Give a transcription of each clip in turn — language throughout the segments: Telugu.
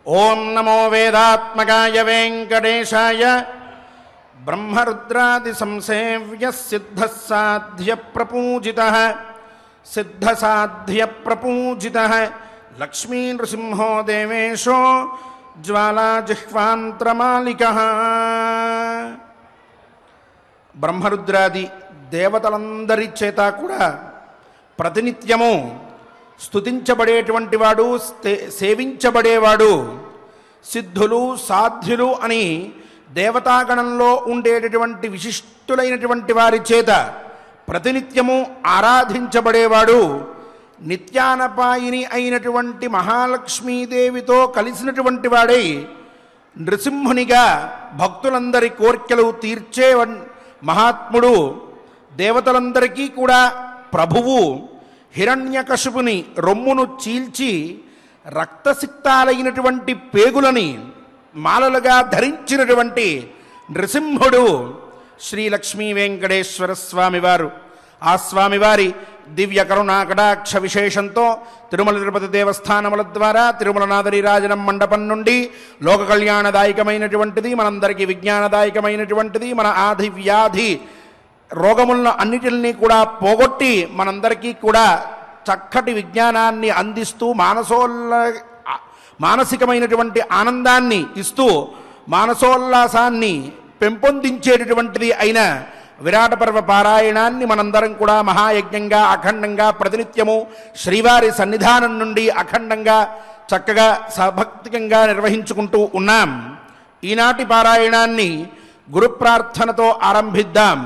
ఓం నమో వేదాత్మకాయ వెంకటేశాయ బ్రహ్మరుద్రాది సంసేవ్య సిద్ధ సాధ్య ప్రపూజిత సిద్ధ సాధ్య ప్రపూజిత లక్ష్మీ నృసింహో దేవేశో జ్వాలాజిహ్వాంత్రమాలిక బ్రహ్మరుద్రాది దేవతలందరి చేత కూడా ప్రతినిత్యము స్తుతించబడేటువంటి వాడు స్తే- సేవించబడేవాడు సిద్ధులు సాధ్యులు అని దేవతాగణంలో ఉండేటటువంటి విశిష్టులైనటువంటి వారి చేత ప్రతినిత్యము ఆరాధించబడేవాడు నిత్యానపాయిని అయినటువంటి మహాలక్ష్మీదేవితో కలిసినటువంటి వాడై నృసింహునిగా భక్తులందరి కోర్కెలు తీర్చే వన్- మహాత్ముడు దేవతలందరికీ కూడా ప్రభువు హిరణ్యకశుపుని రొమ్మును చీల్చి రక్తసిక్తాలైనటువంటి పేగులని మాలలుగా ధరించినటువంటి నృసింహుడు శ్రీ లక్ష్మీ వెంకటేశ్వర స్వామివారు ఆ స్వామివారి దివ్య కరుణా కటాక్ష విశేషంతో తిరుమల తిరుపతి దేవస్థానముల ద్వారా తిరుమల నాదరి రాజనం మండపం నుండి లోక కళ్యాణదాయకమైనటువంటిది మనందరికీ విజ్ఞానదాయకమైనటువంటిది మన ఆది వ్యాధి రోగములను అన్నిటిని కూడా పోగొట్టి మనందరికీ కూడా చక్కటి విజ్ఞానాన్ని అందిస్తూ మానసోల్ల మానసికమైనటువంటి ఆనందాన్ని ఇస్తూ మానసోల్లాసాన్ని పెంపొందించేటటువంటిది అయిన విరాట పర్వ పారాయణాన్ని మనందరం కూడా మహాయజ్ఞంగా అఖండంగా ప్రతినిత్యము శ్రీవారి సన్నిధానం నుండి అఖండంగా చక్కగా సభక్తికంగా నిర్వహించుకుంటూ ఉన్నాం ఈనాటి పారాయణాన్ని గురు ప్రార్థనతో ఆరంభిద్దాం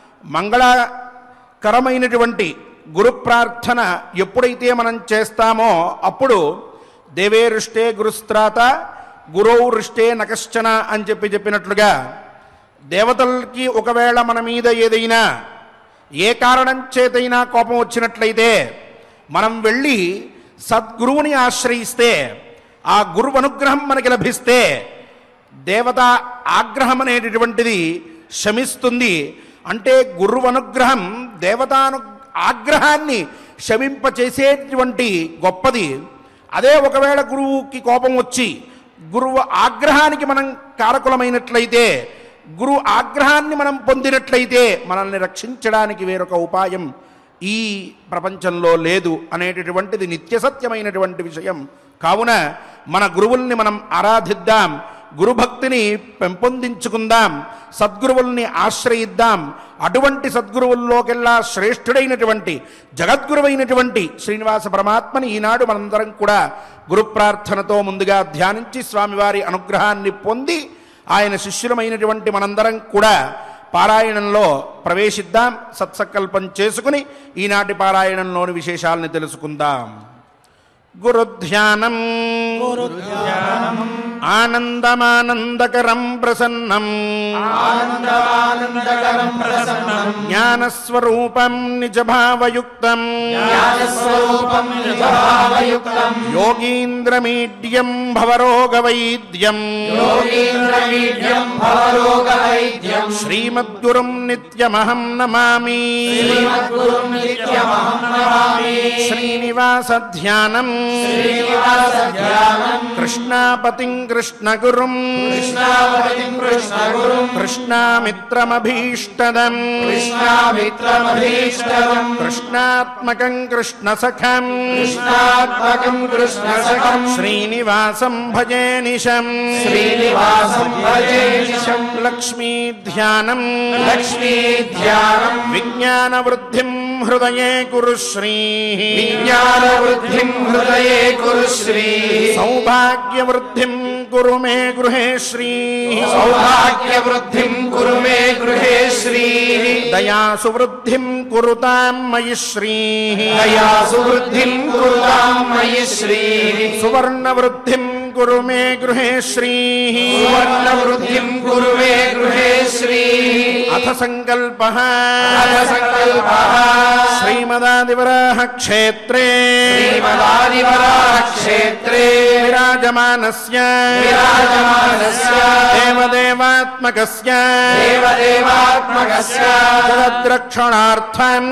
మంగళకరమైనటువంటి గురు ప్రార్థన ఎప్పుడైతే మనం చేస్తామో అప్పుడు దేవేరుష్టే గురుస్త్రాత గురౌరుష్టే నకశ్చన అని చెప్పి చెప్పినట్లుగా దేవతలకి ఒకవేళ మన మీద ఏదైనా ఏ కారణం చేతైనా కోపం వచ్చినట్లయితే మనం వెళ్ళి సద్గురువుని ఆశ్రయిస్తే ఆ గురువు అనుగ్రహం మనకి లభిస్తే దేవత ఆగ్రహం అనేటటువంటిది శమిస్తుంది అంటే గురువు అనుగ్రహం దేవతాను ఆగ్రహాన్ని శమింపచేసేటువంటి గొప్పది అదే ఒకవేళ గురువుకి కోపం వచ్చి గురువు ఆగ్రహానికి మనం కారకులమైనట్లయితే గురువు ఆగ్రహాన్ని మనం పొందినట్లయితే మనల్ని రక్షించడానికి వేరొక ఉపాయం ఈ ప్రపంచంలో లేదు అనేటటువంటిది నిత్య సత్యమైనటువంటి విషయం కావున మన గురువుల్ని మనం ఆరాధిద్దాం గురుభక్తిని పెంపొందించుకుందాం సద్గురువుల్ని ఆశ్రయిద్దాం అటువంటి సద్గురువుల్లోకెల్లా శ్రేష్ఠుడైనటువంటి జగద్గురువైనటువంటి శ్రీనివాస పరమాత్మని ఈనాడు మనందరం కూడా గురు ప్రార్థనతో ముందుగా ధ్యానించి స్వామివారి అనుగ్రహాన్ని పొంది ఆయన శిష్యులమైనటువంటి మనందరం కూడా పారాయణంలో ప్రవేశిద్దాం సత్సంకల్పం చేసుకుని ఈనాటి పారాయణంలోని విశేషాలని తెలుసుకుందాం గురుధ్యానం ఆనందమానందకరం ప్రసన్నం ఆనందమానందకరం ప్రసన్నం జ్ఞానస్వరూపం నిజభావయుక్తం జ్ఞానస్వరూపం నిజభావయుక్తం యోగీంద్రమీడ్యం భవరోగవైద్యం యోగీంద్రమీడ్యం భవరోగవైద్యం శ్రీమద్గురుం నిత్యమహం నమామి శ్రీమద్గురుం నిత్యమహం నమామి శ్రీనివాసధ్యానం శ్రీనివాసధ్యానం కృష్ణాపతిం కృష్ణగురుం కృష్ణావతిం కృష్ణగురుం కృష్ణామిత్రమభీష్టదం కృష్ణామిత్రమభీష్టవం కృష్ణాత్మకం కృష్ణసఖం కృష్ణాత్మకం కృష్ణసఖం శ్రీనివాసం భజే నిశం శ్రీనివాసం భజే నిశం లక్ష్మీధ్యానం లక్ష్మీ ధ్యానం విజ్ఞానవృద్ధిం హృదయే కురు శ్రీ విజ్ఞానవృద్ధిం హృదయే కురు శ్రీ సౌభాగ్యవృద్ధిం కురు మే గృహే శ్రీ సౌభాగ్యవృద్ధిం కురు మే గృహే శ్రీ దయాసు వృద్ధిం కురుతాం మయి శ్రీ దయాసు వృద్ధిం కురుతాం మయి శ్రీ సువర్ణవృద్ధిం కురు మే గృహే శ్రీ సువర్ణ వృద్ధిం కురు మే గృహే శ్రీ అథ సంకల్ప అథ సంకల్పః శ్రీమదాదివరాహ క్షేత్రే శ్రీమదాదివరాహ క్షేత్రే విరాజమానస్య విరాజమానస్య దేవదేవాత్మకస్య దేవదేవాత్మకస్య జగద్రక్షణార్థం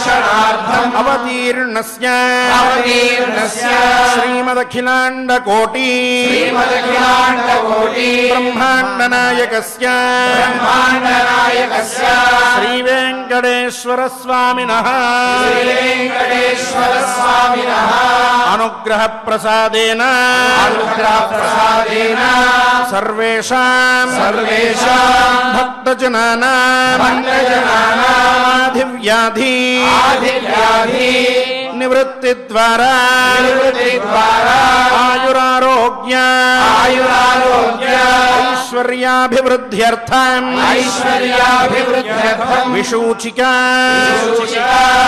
జగద్రక్షణార్థం అవతీర్ణస్య అవతీర్ణస్య శ్రీమదఖిలాండ కోటి కోటి శ్రీమదఖిలాండకోటి బ్రహ్మాండ నాయకస్య బ్రహ్మాండనాయకస్య శ్రీ వెంకటేశ్వర స్వామినః శ్రీవేంకటేశ్వర స్వామినః అనుగ్రహ ప్రసాదేన అనుగ్రహప్రసాదేన సర్వేషాం సర్వేషాం భక్తజనానాం భక్తజనానాం ఆధివ్యాధి ఆదివ్యాధి నివృత్తి ద్వారా నివృత్తి ద్వారా ఆయురారోగ్య ఆయురారోగ్య ఐశ్వర్యాభివృద్ధ్యర్థం ఐశ్వర్యాభివృద్ధ్యర్థం విశూచిక సూచిక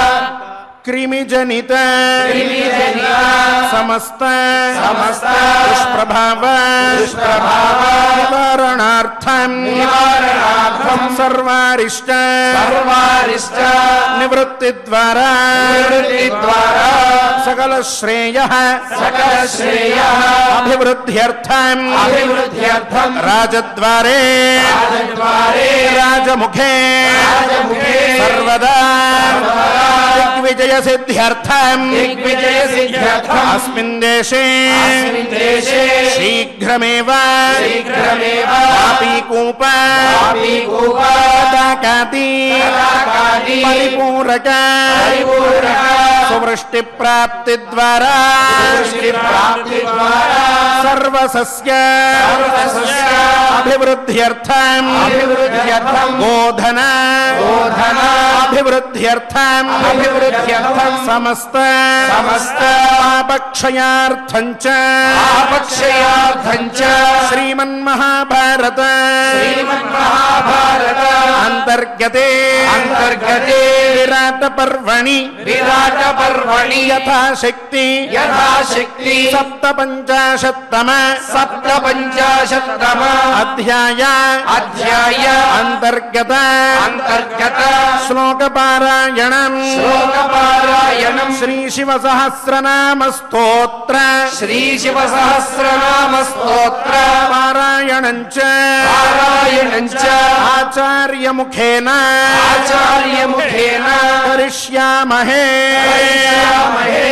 క్రిమిజనిత క్రిమిజనిత సమస్త సమస్త దుష్ప్రభావ దుష్ప్రభావ నివారణార్థం నివారణార్థం సర్వారిష్ట సర్వారిష్ట నివృత్తి ద్వారా నివృత్తి ద్వారా సకల శ్రేయ సకల శ్రేయ అభివృద్ధ్యర్థం అభివృద్ధ్యర్థం రాజద్వారే రాజద్వారే రాజముఖే రాజముఖే సర్వదా దిగ్విజయ సిద్ధ్యర్థం దిగ్విజయ సిద్ధ్యర్థం అస్మిన్ దేశే అస్మిన్ దేశే శీఘ్రమేవ శీఘ్రమేవ పాపీకూప పాపీకూప పతాకాది పతాకాది పరిపూరక పరిపూరక సువృష్టి ప్రాప్తి ద్వారా దృష్టి ప్రాప్తి ద్వారా సర్వసస్య సర్వసస్య అభివృద్ధ్యర్థం అభివృద్ధ్యర్థం గోధన గోధన అభివృద్ధ్యర్థం అభివృద్ధ్యర్థం సమస్త సమస్త పాపక్షయార్థం చ ఆపక్షయార్థం చ శ్రీమన్మహాభారత శ్రీమన్మహాభారత అంతర్గతే అంతర్గతే విరాట పర్వణి విరాట పర్వణి యథాశక్తి యథాశక్తి సప్త పంచాశత్తమ సప్త పంచాశత్తమ అధ్యాయ అధ్యాయ అంతర్గత అంతర్గత శ్లోక పారాయణం శ్లోకపారాయణం శ్రీ శివ సహస్రనామ స్తోత్ర శ్రీ శివ సహస్రనామ స్తోత్ర పారాయణం చ పారాయణం చ ఆచార్య ముఖేన ఆచార్య ముఖేన కరిష్యామహే కరిష్యామహే.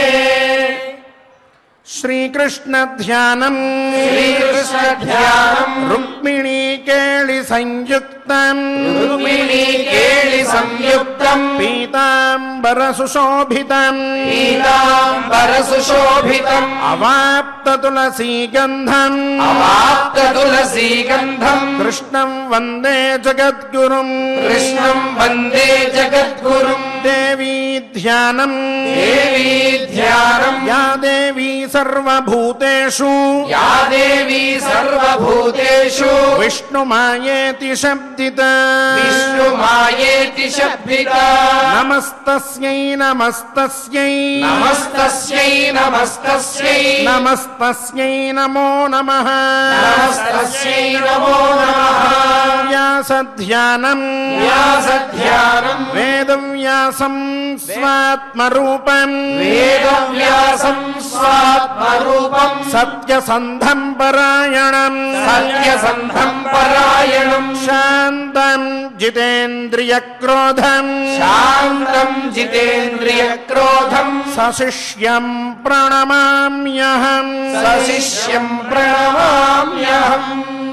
శ్రీకృష్ణ ధ్యానం శ్రీకృష్ణ ధ్యానం రుక్మిణీ కేళి సంయుక్తం రుక్మిణీ కేళి సంయుక్తం పీతాంబర సుశోభితం పీతాంబర సుశోభితం అవాప్త తులసీ గంధం అవాప్త తులసీ గంధం కృష్ణం వందే జగద్గురుం కృష్ణం వందే జగద్గురుం దేవీ ధ్యానం దేవీ ధ్యానం యా దేవీ సర్వభూతేషు యా దేవీ సర్వభూతేషు విష్ణుమాయేతి శబ్దిత విష్ణుమాయేతి శబ్దిత నమస్తస్యై నమస్తస్యై నమస్తస్యై నమస్తస్యై నమస్తస్యై నమో నమః నమస్తస్యై నమో నమః వ్యాసధ్యానం వ్యాసధ్యానం వేదవ్యాసం స్వాత్మరూపం వేదవ్యాసం స్వాత్మరూపం సత్యసంధం పరాయణం సత్యసంధం పరాయణం శాంతం జితేంద్రియక్రోధం శాంతం జితేంద్రియ క్రోధం సశిష్యం ప్రణమామ్యహం సశిష్యం ప్రణమామ్యహం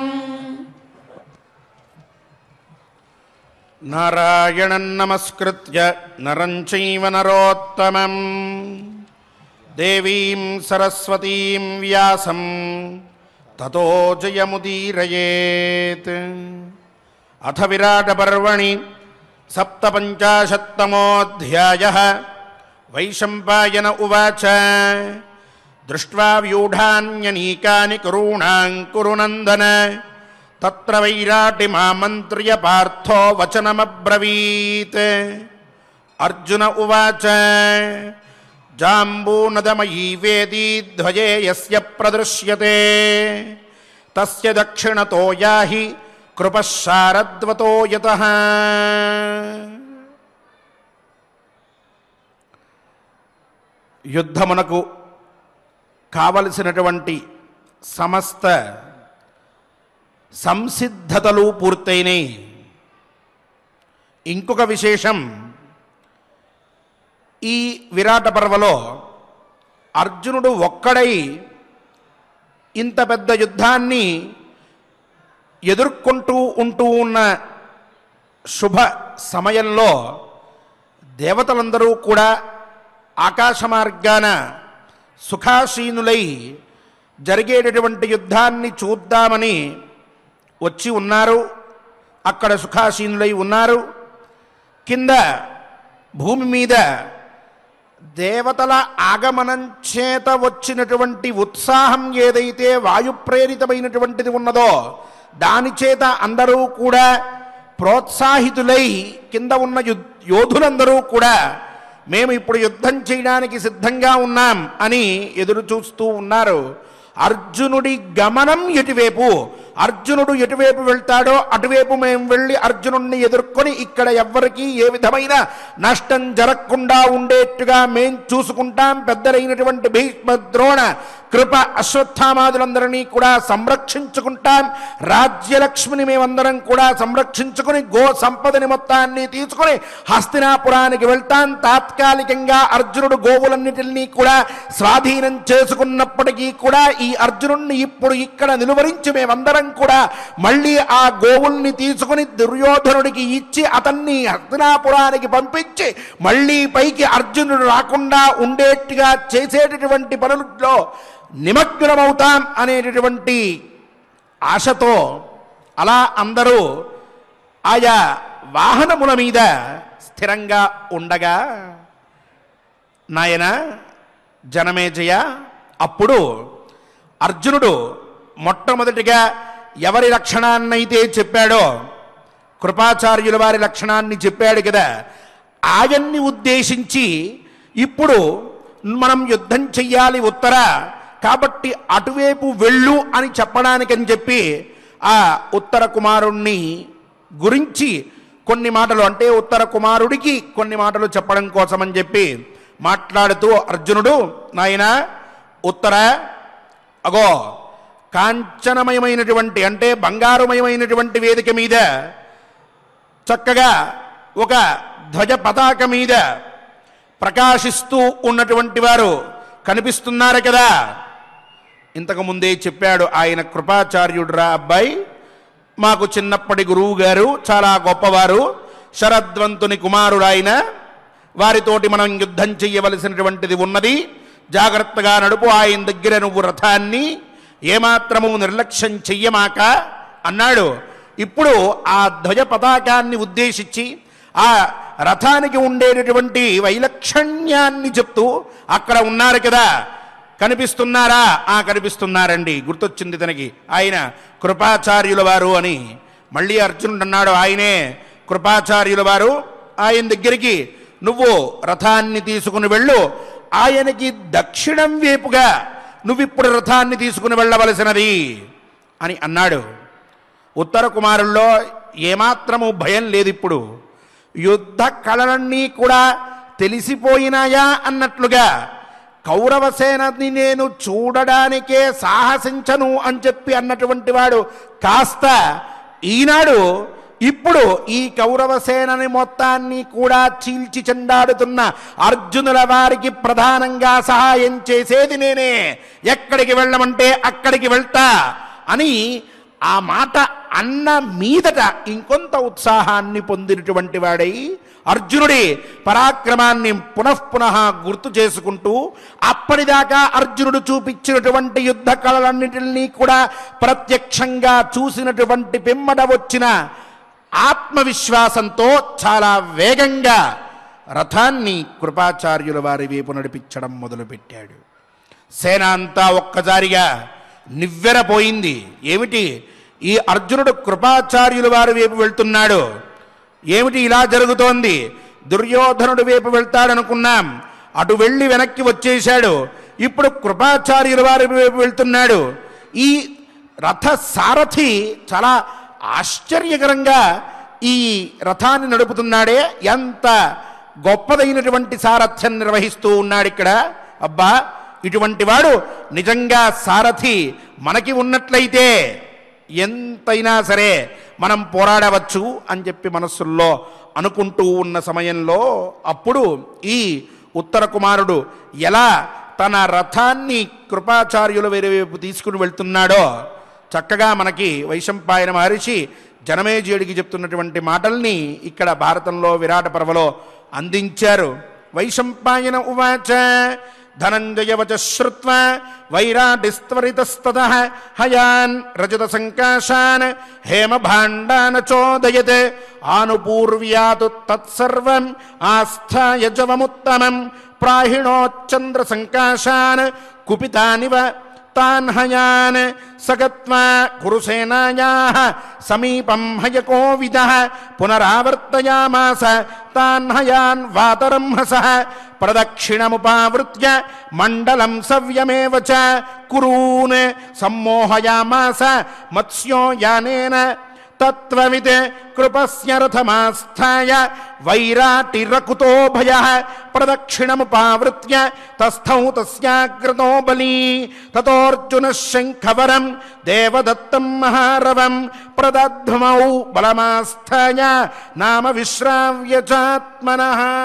నారాయణం నమస్కృత్య నరం చైవ నరోత్తమం దేవీం సరస్వతీం వ్యాసం తతో జయముదీరయేత్ అథ విరాటపర్వణి సప్తపంచాశత్తమోऽధ్యాయ వైశంపాయన ఉవాచ దృష్ట్వా వ్యూఢాన్యనీకాని కురూణాం కురునందన తత్ర వైరాటిమామంత్ర్య పార్థో వచనమబ్రవీత్ అర్జున ఉవాచ జాంబూనదమయీ వేదీ ధ్వజే యస్య ప్రదృశ్యతే తస్య దక్షిణతో యాహి కృపశారద్వతో యతః యుద్ధమునకు కావలసినటువంటి సమస్త సంసిద్ధతలు పూర్తయినాయి ఇంకొక విశేషం ఈ విరాట పర్వలో అర్జునుడు ఒక్కడై ఇంత పెద్ద యుద్ధాన్ని ఎదుర్కొంటూ ఉంటూ ఉన్న శుభ సమయంలో దేవతలందరూ కూడా ఆకాశ మార్గాన సుఖాసీనులై జరిగేటటువంటి యుద్ధాన్ని చూద్దామని వచ్చి ఉన్నారు అక్కడ సుఖాసీనులై ఉన్నారు కింద భూమి మీద దేవతల ఆగమనం చేత వచ్చినటువంటి ఉత్సాహం ఏదైతే వాయుప్రేరితమైనటువంటిది ఉన్నదో దాని చేత అందరూ కూడా ప్రోత్సాహితులై కింద ఉన్న యు యోధులందరూ కూడా మేము ఇప్పుడు యుద్ధం చేయడానికి సిద్ధంగా ఉన్నాం అని ఎదురు చూస్తూ ఉన్నారు అర్జునుడి గమనం ఎటువైపు అర్జునుడు ఎటువైపు వెళ్తాడో అటువైపు మేము వెళ్ళి అర్జునుడిని ఎదుర్కొని ఇక్కడ ఎవ్వరికీ ఏ విధమైన నష్టం జరగకుండా ఉండేట్టుగా మేం చూసుకుంటాం పెద్దలైనటువంటి భీష్మ ద్రోణ కృప అశ్వత్థామాదులందరినీ కూడా సంరక్షించుకుంటాం రాజ్యలక్ష్మిని మేమందరం కూడా సంరక్షించుకుని గో సంపదని మొత్తాన్ని తీసుకుని హస్తినాపురానికి వెళ్తాం తాత్కాలికంగా అర్జునుడు గోవులన్నిటినీ కూడా స్వాధీనం చేసుకున్నప్పటికీ కూడా ఈ అర్జునుడిని ఇప్పుడు ఇక్కడ నిలువరించి మేమందరం కూడా మళ్ళీ ఆ గోవుల్ని తీసుకుని దుర్యోధనుడికి ఇచ్చి అతన్ని హస్తినాపురానికి పంపించి మళ్ళీ పైకి అర్జునుడు రాకుండా ఉండేట్టుగా చేసేటటువంటి పనుల్లో నిమగ్నమవుతాం అనేటటువంటి ఆశతో అలా అందరూ ఆయా వాహనముల మీద స్థిరంగా ఉండగా నాయన జనమేజయ అప్పుడు అర్జునుడు మొట్టమొదటిగా ఎవరి లక్షణాన్నైతే చెప్పాడో కృపాచార్యుల వారి లక్షణాన్ని చెప్పాడు కదా ఆయన్ని ఉద్దేశించి ఇప్పుడు మనం యుద్ధం చెయ్యాలి ఉత్తర కాబట్టి అటువైపు వెళ్ళు అని చెప్పడానికని చెప్పి ఆ ఉత్తర కుమారుణ్ణి గురించి కొన్ని మాటలు అంటే ఉత్తర కుమారుడికి కొన్ని మాటలు చెప్పడం కోసమని చెప్పి మాట్లాడుతూ అర్జునుడు నాయన ఉత్తర అగో కాంచనమయమైనటువంటి అంటే బంగారుమయమైనటువంటి వేదిక మీద చక్కగా ఒక ధ్వజ పతాక మీద ప్రకాశిస్తూ ఉన్నటువంటి వారు కనిపిస్తున్నారు కదా ఇంతకు ముందే చెప్పాడు ఆయన కృపాచార్యుడురా అబ్బాయి మాకు చిన్నప్పటి గురువు గారు చాలా గొప్పవారు శరద్వంతుని కుమారుడు ఆయన వారితోటి మనం యుద్ధం చెయ్యవలసినటువంటిది ఉన్నది జాగ్రత్తగా నడుపు ఆయన దగ్గర నువ్వు రథాన్ని ఏమాత్రము నిర్లక్ష్యం చెయ్యమాక అన్నాడు ఇప్పుడు ఆ ధ్వజ పతాకాన్ని ఉద్దేశించి ఆ రథానికి ఉండేటటువంటి వైలక్షణ్యాన్ని చెప్తూ అక్కడ ఉన్నారు కదా కనిపిస్తున్నారా ఆ కనిపిస్తున్నారండి గుర్తొచ్చింది తనకి ఆయన కృపాచార్యుల వారు అని మళ్ళీ అర్జునుడు అన్నాడు ఆయనే కృపాచార్యుల వారు ఆయన దగ్గరికి నువ్వు రథాన్ని తీసుకుని వెళ్ళు ఆయనకి దక్షిణం వైపుగా నువ్విప్పుడు రథాన్ని తీసుకుని వెళ్ళవలసినది అని అన్నాడు ఉత్తర కుమారుల్లో ఏమాత్రము భయం లేదు ఇప్పుడు యుద్ధ కళలన్నీ కూడా తెలిసిపోయినాయా అన్నట్లుగా కౌరవసేనని నేను చూడడానికే సాహసించను అని చెప్పి అన్నటువంటి వాడు కాస్త ఈనాడు ఇప్పుడు ఈ కౌరవ సేనని మొత్తాన్ని కూడా చీల్చి చెండాడుతున్న అర్జునుల వారికి ప్రధానంగా సహాయం చేసేది నేనే ఎక్కడికి వెళ్ళమంటే అక్కడికి వెళ్తా అని ఆ మాట అన్న మీదట ఇంకొంత ఉత్సాహాన్ని పొందినటువంటి వాడై అర్జునుడి పరాక్రమాన్ని పునఃపునః గుర్తు చేసుకుంటూ అప్పటిదాకా అర్జునుడు చూపించినటువంటి యుద్ధ కళలన్నిటినీ కూడా ప్రత్యక్షంగా చూసినటువంటి పిమ్మట వచ్చిన ఆత్మవిశ్వాసంతో చాలా వేగంగా రథాన్ని కృపాచార్యుల వారి వైపు నడిపించడం మొదలుపెట్టాడు సేన అంతా ఒక్కసారిగా నివ్వెరపోయింది ఏమిటి ఈ అర్జునుడు కృపాచార్యుల వారి వైపు వెళ్తున్నాడు ఏమిటి ఇలా జరుగుతోంది దుర్యోధనుడి వైపు వెళ్తాడనుకున్నాం అటు వెళ్ళి వెనక్కి వచ్చేశాడు ఇప్పుడు కృపాచార్యుల వారి వైపు వెళ్తున్నాడు ఈ రథ సారథి చాలా ఆశ్చర్యకరంగా ఈ రథాన్ని నడుపుతున్నాడే ఎంత గొప్పదైనటువంటి సారథ్యం నిర్వహిస్తూ ఉన్నాడు ఇక్కడ అబ్బా ఇటువంటి వాడు నిజంగా సారథి మనకి ఉన్నట్లయితే ఎంతైనా సరే మనం పోరాడవచ్చు అని చెప్పి మనస్సుల్లో అనుకుంటూ ఉన్న సమయంలో అప్పుడు ఈ ఉత్తర కుమారుడు ఎలా తన రథాన్ని కృపాచార్యుల వేరే వైపు తీసుకుని వెళ్తున్నాడో చక్కగా మనకి వైశంపాయన మహర్షి జనమేజయుడికి చెప్తున్నటువంటి మాటల్ని ఇక్కడ భారతంలో విరాట పర్వలో అందించారు వైశంపాయన ఉవాచ ధనంజయవచ శ్రుత్వా వైరాటిస్త్వరితస్తత హయాన్ రజత సంకాశాన్ హేమభాండాన చోదయత్ ఆనుపూర్వ్యాతు తత్సర్వం ఆస్థాయ జవముత్తమం ప్రాహిణోచ్చంద్ర సంకాశాన్ కుపితానివ తాన్ హయాన్ సగత్వా కురుసేనాయా సమీపం హయకోవిద పునరావర్తయామాస తాన్ హయాన్ వాతరంహస ప్రదక్షిణముపావృత్య మండలం సవ్యమేవ చ కురూన్ సమ్మోహయామాస మత్స్యో యానేన తత్వవిత్ కృపస్య రథమాస్థాయ వైరాటిరకుతో భయ ప్రదక్షిణముపావృత్య తస్థౌ తస్యాగ్రతో బలీ తతోర్జున శంఖవరం దేవదత్తం మహారవం ప్రదధ్మౌ బలమాస్థాయ నామ విశ్రావ్య చాత్మన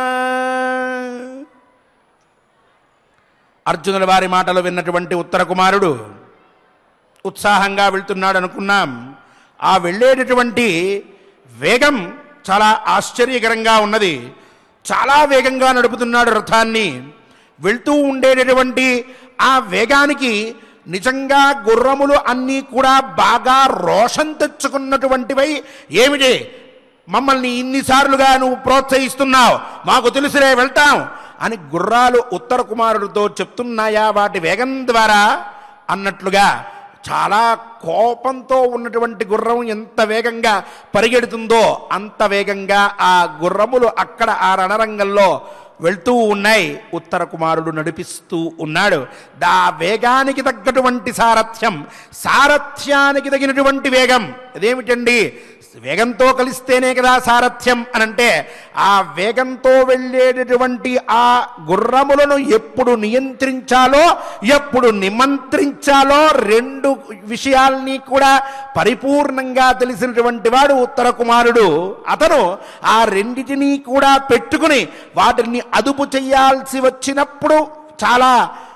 అర్జునుల వారి మాటలు విన్నటువంటి ఉత్తర కుమారుడు ఉత్సాహంగా వెళ్తున్నాడు అనుకున్నాం ఆ వెళ్ళేటటువంటి వేగం చాలా ఆశ్చర్యకరంగా ఉన్నది చాలా వేగంగా నడుపుతున్నాడు రథాన్ని వెళ్తూ ఉండేటటువంటి ఆ వేగానికి నిజంగా గుర్రములు అన్నీ కూడా బాగా రోషం తెచ్చుకున్నటువంటివై ఏమిటి మమ్మల్ని ఇన్నిసార్లుగా నువ్వు ప్రోత్సహిస్తున్నావు మాకు తెలుసులే వెళ్తాం అని గుర్రాలు ఉత్తర కుమారుడితో చెప్తున్నాయా వాటి వేగం ద్వారా అన్నట్లుగా చాలా కోపంతో ఉన్నటువంటి గుర్రం ఎంత వేగంగా పరిగెడుతుందో అంత వేగంగా ఆ గుర్రములు అక్కడ ఆ రణరంగంలో వెళ్తూ ఉన్నాయి ఉత్తర కుమారుడు నడిపిస్తూ ఉన్నాడు దా వేగానికి తగ్గటువంటి సారథ్యం సారథ్యానికి తగినటువంటి వేగం అదేమిటండి వేగంతో కలిస్తేనే కదా సారథ్యం అనంటే ఆ వేగంతో వెళ్ళేటటువంటి ఆ గుర్రములను ఎప్పుడు నియంత్రించాలో ఎప్పుడు నిమంత్రించాలో రెండు విషయాల్ని కూడా పరిపూర్ణంగా తెలిసినటువంటి వాడు ఉత్తర కుమారుడు అతను ఆ రెండిటినీ కూడా పెట్టుకుని వాటిని అదుపు చేయాల్సి వచ్చినప్పుడు చాలా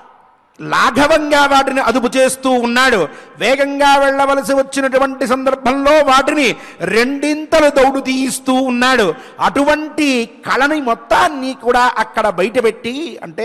లాఘవంగా వాటిని అదుపు చేస్తూ ఉన్నాడు వేగంగా వెళ్ళవలసి వచ్చినటువంటి సందర్భంలో వాటిని రెండింతలు దౌడు తీయిస్తూ ఉన్నాడు అటువంటి కళని మొత్తాన్ని కూడా అక్కడ బయటపెట్టి అంటే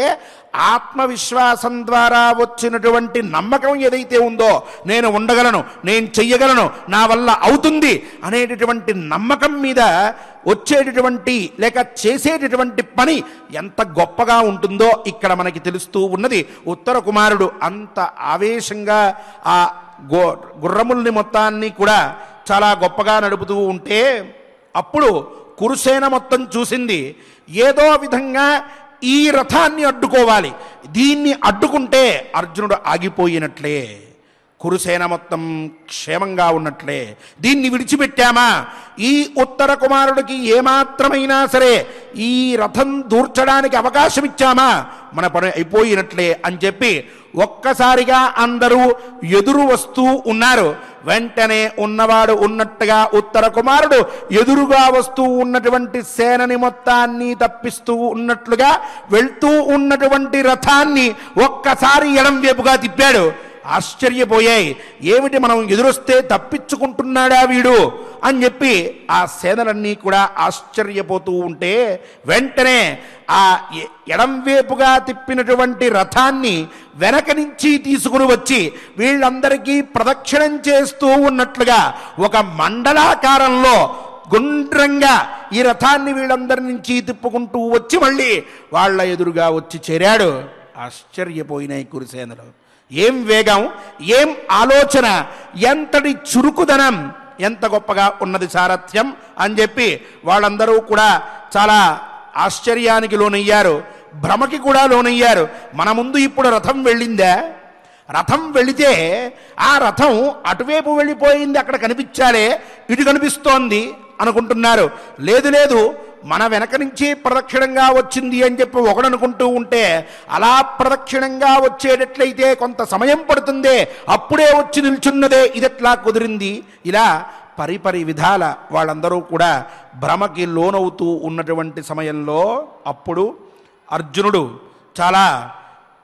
ఆత్మవిశ్వాసం ద్వారా వచ్చినటువంటి నమ్మకం ఏదైతే ఉందో నేను ఉండగలను నేను చెయ్యగలను నా వల్ల అవుతుంది అనేటటువంటి నమ్మకం మీద వచ్చేటటువంటి లేక చేసేటటువంటి పని ఎంత గొప్పగా ఉంటుందో ఇక్కడ మనకి తెలుస్తూ ఉన్నది ఉత్తర కుమారుడు అంత ఆవేశంగా ఆ గో గుర్రముల్ని మొత్తాన్ని కూడా చాలా గొప్పగా నడుపుతూ ఉంటే అప్పుడు కురుసేన మొత్తం చూసింది ఏదో విధంగా ఈ రథాన్ని అడ్డుకోవాలి దీన్ని అడ్డుకుంటే అర్జునుడు ఆగిపోయినట్లే కురుసేన మొత్తం క్షేమంగా ఉన్నట్లే దీన్ని విడిచిపెట్టామా ఈ ఉత్తర కుమారుడికి ఏమాత్రమైనా సరే ఈ రథం దూర్చడానికి అవకాశం ఇచ్చామా మన పని అయిపోయినట్లే అని చెప్పి ఒక్కసారిగా అందరూ ఎదురు వస్తూ ఉన్నారు వెంటనే ఉన్నవాడు ఉన్నట్టుగా ఉత్తర కుమారుడు ఎదురుగా వస్తూ ఉన్నటువంటి సేనని మొత్తాన్ని తప్పిస్తూ ఉన్నట్లుగా వెళ్తూ ఉన్నటువంటి రథాన్ని ఒక్కసారి ఎడం వైపుగా తిప్పాడు ఆశ్చర్యపోయాయి ఏమిటి మనం ఎదురొస్తే తప్పించుకుంటున్నాడా వీడు అని చెప్పి ఆ సేనలన్నీ కూడా ఆశ్చర్యపోతూ ఉంటే వెంటనే ఆ ఎ- ఎడంవేపుగా తిప్పినటువంటి రథాన్ని వెనక నుంచి తీసుకుని వచ్చి వీళ్ళందరికీ ప్రదక్షిణం చేస్తూ ఉన్నట్లుగా ఒక మండలాకారంలో గుండ్రంగా ఈ రథాన్ని వీళ్ళందరి నుంచి తిప్పుకుంటూ వచ్చి మళ్ళీ వాళ్ళ ఎదురుగా వచ్చి చేరాడు ఆశ్చర్యపోయినాయి కురుసేనలు ఏం వేగం ఏం ఆలోచన ఎంతటి చురుకుదనం ఎంత గొప్పగా ఉన్నది సారథ్యం అని చెప్పి వాళ్ళందరూ కూడా చాలా ఆశ్చర్యానికి లోనయ్యారు భ్రమకి కూడా లోనయ్యారు మన ముందు ఇప్పుడు రథం వెళ్ళిందా రథం వెళితే ఆ రథం అటువైపు వెళ్ళిపోయింది అక్కడ కనిపించాలే ఇటు కనిపిస్తోంది అనుకుంటున్నారు లేదు లేదు మన వెనక నుంచి ప్రదక్షిణంగా వచ్చింది అని చెప్పి ఒకడు అనుకుంటూ ఉంటే అలా ప్రదక్షిణంగా వచ్చేటట్లయితే కొంత సమయం పడుతుందే అప్పుడే వచ్చి నిల్చున్నదే ఇదెట్లా కుదిరింది ఇలా పరిపరి విధాల వాళ్ళందరూ కూడా భ్రమకి లోనవుతూ ఉన్నటువంటి సమయంలో అప్పుడు అర్జునుడు చాలా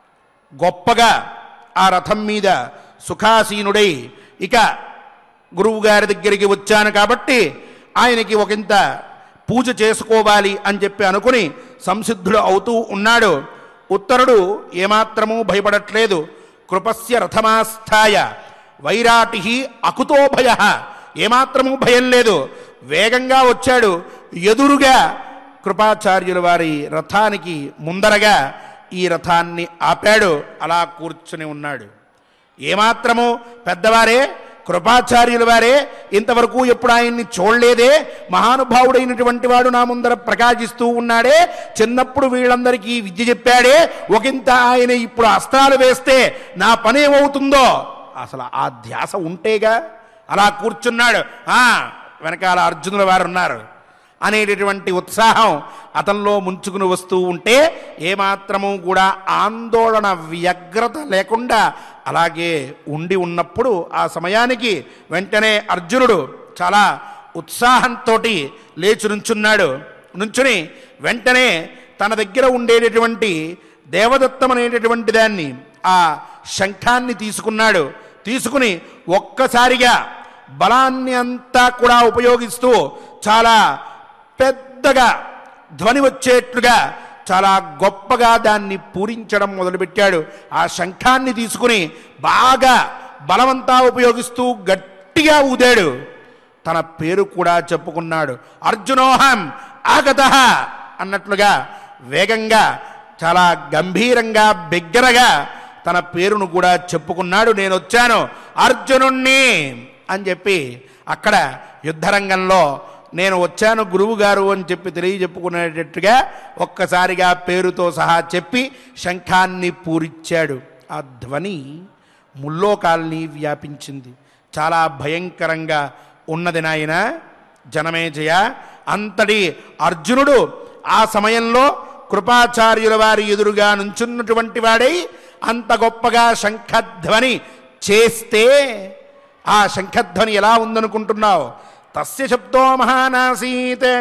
గొప్పగా ఆ రథం మీద సుఖాసీనుడై ఇక గురువుగారి దగ్గరికి వచ్చాను కాబట్టి ఆయనకి ఒకంత పూజ చేసుకోవాలి అని చెప్పి అనుకుని సంసిద్ధుడు అవుతూ ఉన్నాడు ఉత్తరుడు ఏమాత్రమూ భయపడట్లేదు కృపస్య రథమాస్థాయ వైరాటి అకుతో భయ ఏమాత్రమూ భయం లేదు వేగంగా వచ్చాడు ఎదురుగా కృపాచార్యుల వారి రథానికి ముందరగా ఈ రథాన్ని ఆపాడు అలా కూర్చుని ఉన్నాడు ఏమాత్రము పెద్దవారే కృపాచార్యుల వారే ఇంతవరకు ఎప్పుడు ఆయన్ని చూడలేదే మహానుభావుడైనటువంటి వాడు నా ముందర ప్రకాశిస్తూ ఉన్నాడే చిన్నప్పుడు వీళ్ళందరికీ విద్య చెప్పాడే ఒకంత ఆయన ఇప్పుడు అస్త్రాలు వేస్తే నా పని ఏమవుతుందో అసలు ఆ ధ్యాస ఉంటేగా అలా కూర్చున్నాడు ఆ వెనకాల అర్జునుల వారు ఉన్నారు అనేటటువంటి ఉత్సాహం అతనిలో ముంచుకుని వస్తూ ఉంటే ఏమాత్రము కూడా ఆందోళన వ్యగ్రత లేకుండా అలాగే ఉండి ఉన్నప్పుడు ఆ సమయానికి వెంటనే అర్జునుడు చాలా ఉత్సాహంతో లేచి నుంచున్నాడు నుంచుని వెంటనే తన దగ్గర ఉండేటటువంటి దేవదత్తం అనేటటువంటి దాన్ని ఆ శంఖాన్ని తీసుకున్నాడు తీసుకుని ఒక్కసారిగా బలాన్ని అంతా కూడా ఉపయోగిస్తూ చాలా పెద్దగా ధ్వని వచ్చేట్లుగా చాలా గొప్పగా దాన్ని పూరించడం మొదలుపెట్టాడు ఆ శంఖాన్ని తీసుకుని బాగా బలమంతా ఉపయోగిస్తూ గట్టిగా ఊదాడు తన పేరు కూడా చెప్పుకున్నాడు అర్జునోహం ఆగత అన్నట్లుగా వేగంగా చాలా గంభీరంగా బిగ్గరగా తన పేరును కూడా చెప్పుకున్నాడు నేను వచ్చాను అర్జునుణ్ణి అని చెప్పి అక్కడ యుద్ధరంగంలో నేను వచ్చాను గురువు గారు అని చెప్పి తెలియజెప్పుకునేటట్టుగా ఒక్కసారిగా పేరుతో సహా చెప్పి శంఖాన్ని పూరిచ్చాడు ఆ ధ్వని ముల్లోకాల్ని వ్యాపించింది చాలా భయంకరంగా ఉన్నది నాయన జనమేజయ అంతటి అర్జునుడు ఆ సమయంలో కృపాచార్యుల వారి ఎదురుగా నుంచున్నటువంటి వాడై అంత గొప్పగా శంఖధ్వని చేస్తే ఆ శంఖధ్వని ఎలా ఉందనుకుంటున్నావు తస్య శబ్దో మహానాసీత్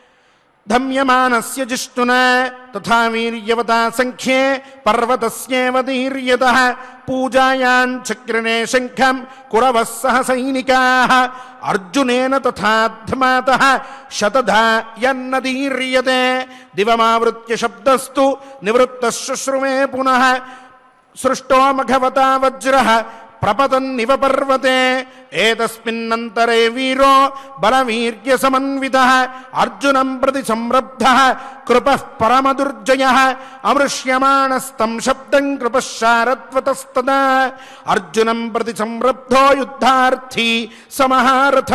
ధమ్యమానస్య జిష్ణున తథా వీర్యవతా సంఖ్యే పర్వతస్యేవ దీర్యత పూజాయాం చక్రణే శంఖం కురవः సహ సైనికాः అర్జునేన తథాధ్మాతः శతధా యన్నదీర్యతే దివమావృత్య శబ్దస్తు నివృత్త శుశ్రుమే పునః సృష్టో మఘవతా వజ్ర ప్రపతన్నివ పర్వతే ఏతస్మిన్నంతరే వీరో బలవీర్య సమన్విత అర్జునం ప్రతి సంరబ్ధ కృప పరమదుర్జయ అమృష్యమాణస్తం శబ్దం కృపశారత్వతస్తదా అర్జునం ప్రతి సంరబ్ధో యుద్ధార్థీ సమహారథ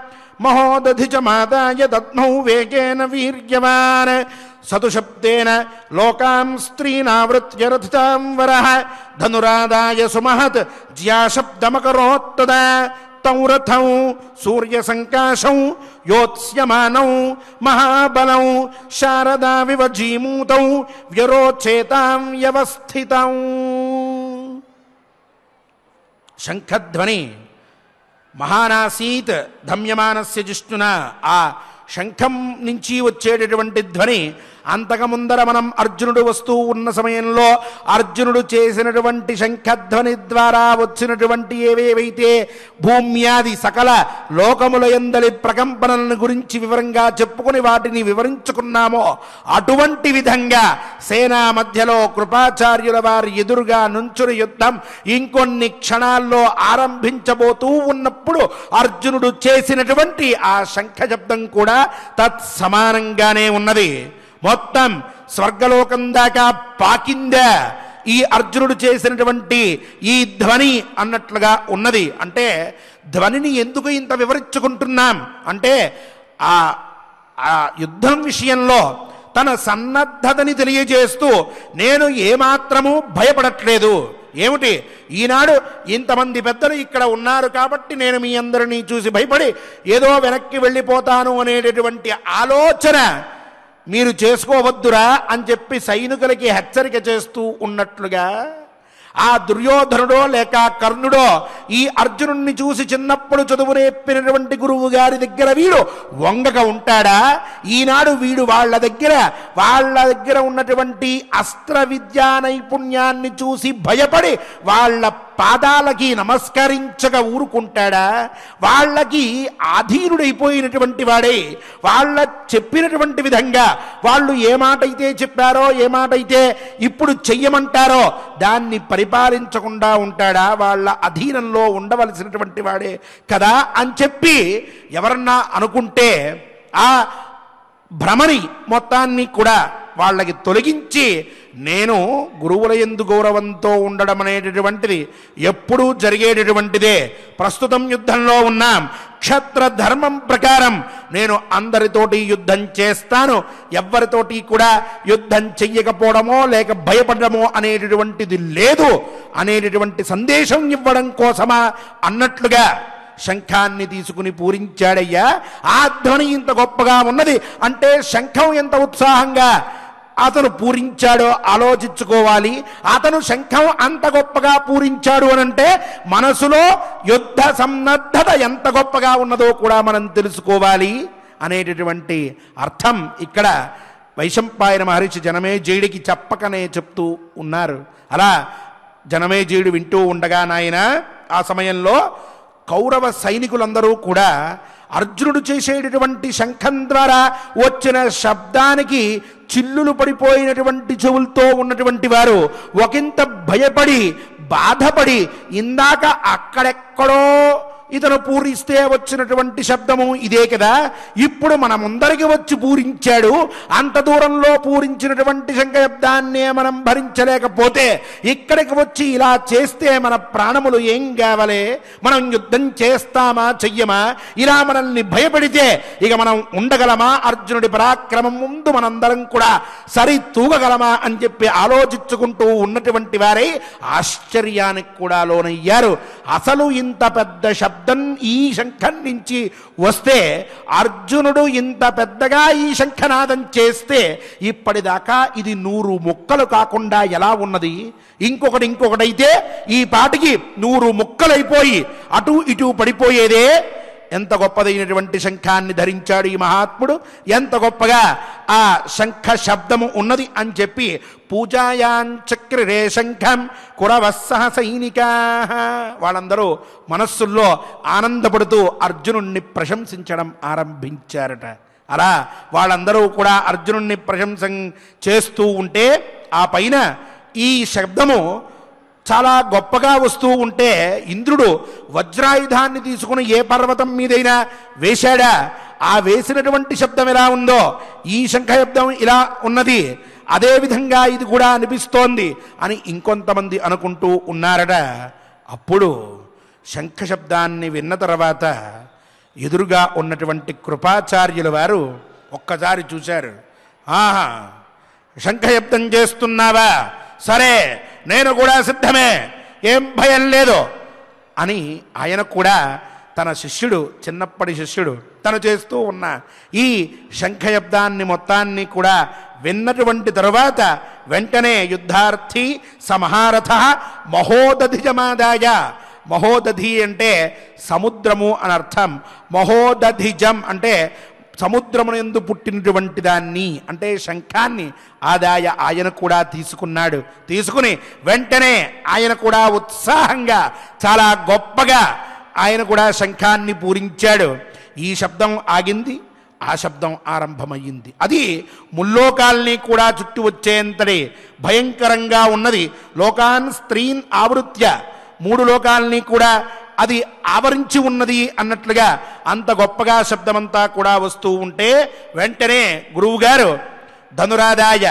మహోదధిచమాదాయ దద్మౌ వేగేన వీర్యవాన్ సతుశబ్దేన లోకాం స్త్రీనావృత్య రథితాం వరః ధనురాదాయ సుమహత్ జ్యాశబ్దమకరోత్తదా తౌ రథం సూర్యసంకాశం యోత్స్యమానౌ మహాబలౌ శారదా వివజీమూతౌ వ్యరోచేతాం వ్యవస్థితం శంఖధ్వని మహానాసీత్ ధమ్యమానస్య జిష్ణున ఆ శంఖం నుంచి వచ్చేటటువంటి ధ్వని అంతకు ముందర మనం అర్జునుడు వస్తూ ఉన్న సమయంలో అర్జునుడు చేసినటువంటి శంఖధ్వని ద్వారా వచ్చినటువంటి ఏవేవైతే భూమ్యాది సకల లోకముల ఎందలి ప్రకంపనలను గురించి వివరంగా చెప్పుకుని వాటిని వివరించుకున్నామో అటువంటి విధంగా సేనా మధ్యలో కృపాచార్యుల వారి ఎదురుగా నుంచుని యుద్ధం ఇంకొన్ని క్షణాల్లో ఆరంభించబోతూ ఉన్నప్పుడు అర్జునుడు చేసినటువంటి ఆ శంఖ శబ్దం కూడా తత్సమానంగానే ఉన్నది మొత్తం స్వర్గలోకం దాకా పాకిందా ఈ అర్జునుడు చేసినటువంటి ఈ ధ్వని అన్నట్లుగా ఉన్నది అంటే ధ్వనిని ఎందుకు ఇంత వివరించుకుంటున్నాం అంటే ఆ ఆ యుద్ధం విషయంలో తన సన్నద్ధతని తెలియజేస్తూ నేను ఏమాత్రము భయపడట్లేదు ఏమిటి ఈనాడు ఇంతమంది పెద్దలు ఇక్కడ ఉన్నారు కాబట్టి నేను మీ అందరినీ చూసి భయపడి ఏదో వెనక్కి వెళ్ళిపోతాను అనేటటువంటి ఆలోచన మీరు చేసుకోవద్దురా అని చెప్పి సైనికులకి హెచ్చరిక చేస్తూ ఉన్నట్లుగా ఆ దుర్యోధనుడో లేక కర్ణుడో ఈ అర్జునుణ్ణి చూసి చిన్నప్పుడు చదువు నేర్పినటువంటి గురువు గారి దగ్గర వీడు వంగక ఉంటాడా ఈనాడు వీడు వాళ్ళ దగ్గర వాళ్ళ దగ్గర ఉన్నటువంటి అస్త్ర విద్యా నైపుణ్యాన్ని చూసి భయపడి వాళ్ళ పాదాలకి నమస్కరించక ఊరుకుంటాడా వాళ్ళకి ఆధీనుడైపోయినటువంటి వాడే వాళ్ళ చెప్పినటువంటి విధంగా వాళ్ళు ఏ మాట అయితే చెప్పారో ఏ మాట అయితే ఇప్పుడు చెయ్యమంటారో దాన్ని పరిపాలించకుండా ఉంటాడా వాళ్ళ అధీనంలో ఉండవలసినటువంటి వాడే కదా అని చెప్పి ఎవరన్నా అనుకుంటే ఆ భ్రమని మొత్తాన్ని కూడా వాళ్ళకి తొలగించి నేను గురువుల ఎందు గౌరవంతో ఉండడం అనేటటువంటిది ఎప్పుడూ జరిగేటటువంటిదే ప్రస్తుతం యుద్ధంలో ఉన్నాం క్షత్ర ధర్మం ప్రకారం నేను అందరితోటి యుద్ధం చేస్తాను ఎవరితోటి కూడా యుద్ధం చెయ్యకపోవడమో లేక భయపడడమో అనేటటువంటిది లేదు అనేటటువంటి సందేశం ఇవ్వడం కోసమా అన్నట్లుగా శంఖాన్ని తీసుకుని పూరించాడయ్యా ఆ ధ్వని ఇంత గొప్పగా ఉన్నది అంటే శంఖం ఎంత ఉత్సాహంగా అతను పూరించాడో ఆలోచించుకోవాలి అతను శంఖం అంత గొప్పగా పూరించాడు అని అంటే మనసులో యుద్ధ సన్నద్ధత ఎంత గొప్పగా ఉన్నదో కూడా మనం తెలుసుకోవాలి అనేటటువంటి అర్థం ఇక్కడ వైశంపాయన మహర్షి జనమేజయుడికి చెప్పకనే చెప్తూ ఉన్నారు అలా జనమేజయుడు వింటూ ఉండగా నాయన ఆ సమయంలో కౌరవ సైనికులందరూ కూడా అర్జునుడు చేసేటటువంటి శంఖం ద్వారా వచ్చిన శబ్దానికి చిల్లులు పడిపోయినటువంటి చెవులతో ఉన్నటువంటి వారు ఒకంత భయపడి బాధపడి ఇందాక అక్కడెక్కడో ఇతను పూరిస్తే వచ్చినటువంటి శబ్దము ఇదే కదా ఇప్పుడు మన ముందరికి వచ్చి పూరించాడు అంత దూరంలో పూరించినటువంటి శంఖశబ్దాన్నే మనం భరించలేకపోతే ఇక్కడికి వచ్చి ఇలా చేస్తే మన ప్రాణములు ఏం కావలే మనం యుద్ధం చేస్తామా చెయ్యమా ఇలా మనల్ని భయపెడితే ఇక మనం ఉండగలమా అర్జునుడి పరాక్రమం ముందు మనందరం కూడా సరి తూగగలమా అని చెప్పి ఆలోచించుకుంటూ ఉన్నటువంటి వారే ఆశ్చర్యానికి కూడా లోనయ్యారు అసలు ఇంత పెద్ద శబ్దం ఈ శంఖం నుంచి వస్తే అర్జునుడు ఇంత పెద్దగా ఈ శంఖనాదం చేస్తే ఇప్పటిదాకా ఇది నూరు ముక్కలు కాకుండా ఎలా ఉన్నది ఇంకొకటి ఇంకొకటైతే ఈ పాటికి నూరు ముక్కలైపోయి అటు ఇటు పడిపోయేదే ఎంత గొప్పదైనటువంటి శంఖాన్ని ధరించాడు ఈ మహాత్ముడు ఎంత గొప్పగా ఆ శంఖ శబ్దము ఉన్నది అని చెప్పి పూజాయాంచక్రిరే శంఖం కురవస్సహ సైనికా వాళ్ళందరూ మనస్సుల్లో ఆనందపడుతూ అర్జునుణ్ణి ప్రశంసించడం ఆరంభించారట అలా వాళ్ళందరూ కూడా అర్జునుణ్ణి ప్రశంసం చేస్తూ ఉంటే ఆ పైన ఈ శబ్దము చాలా గొప్పగా వస్తూ ఉంటే ఇంద్రుడు వజ్రాయుధాన్ని తీసుకుని ఏ పర్వతం మీదైనా వేశాడా ఆ వేసినటువంటి శబ్దం ఎలా ఉందో ఈ శంఖశబ్దం ఇలా ఉన్నది అదే విధంగా ఇది కూడా అనిపిస్తోంది అని ఇంకొంతమంది అనుకుంటూ ఉన్నారట అప్పుడు శంఖశబ్దాన్ని విన్న తర్వాత ఎదురుగా ఉన్నటువంటి కృపాచార్యుల వారు ఒక్కసారి చూశారు ఆహా శంఖశబ్దం చేస్తున్నావా సరే నేను కూడా సిద్ధమే ఏం భయం లేదు అని ఆయన కూడా తన శిష్యుడు చిన్నప్పటి శిష్యుడు తను చేస్తూ ఉన్న ఈ శంఖశబ్దాన్ని మొత్తాన్ని కూడా విన్నటువంటి తరువాత వెంటనే యుద్ధార్థి సమహారథ మహోదధిజమాదాయ మహోదధి అంటే సముద్రము అని అర్థం మహోదధిజం అంటే సముద్రమునందు పుట్టినటువంటి దాన్ని అంటే శంఖాన్ని ఆదాయ ఆయన కూడా తీసుకున్నాడు తీసుకుని వెంటనే ఆయన కూడా ఉత్సాహంగా చాలా గొప్పగా ఆయన కూడా శంఖాన్ని పూరించాడు ఈ శబ్దం ఆగింది ఆ శబ్దం ఆరంభమయ్యింది అది ముల్లోకాల్ని కూడా చుట్టి వచ్చేంతటి భయంకరంగా ఉన్నది లోకాన్ స్త్రీన్ ఆవృత్య మూడు లోకాల్ని కూడా అది ఆవరించి ఉన్నది అన్నట్లుగా అంత గొప్పగా శబ్దమంతా కూడా వస్తూ ఉంటే వెంటనే గురువుగారు ధనురాదాయ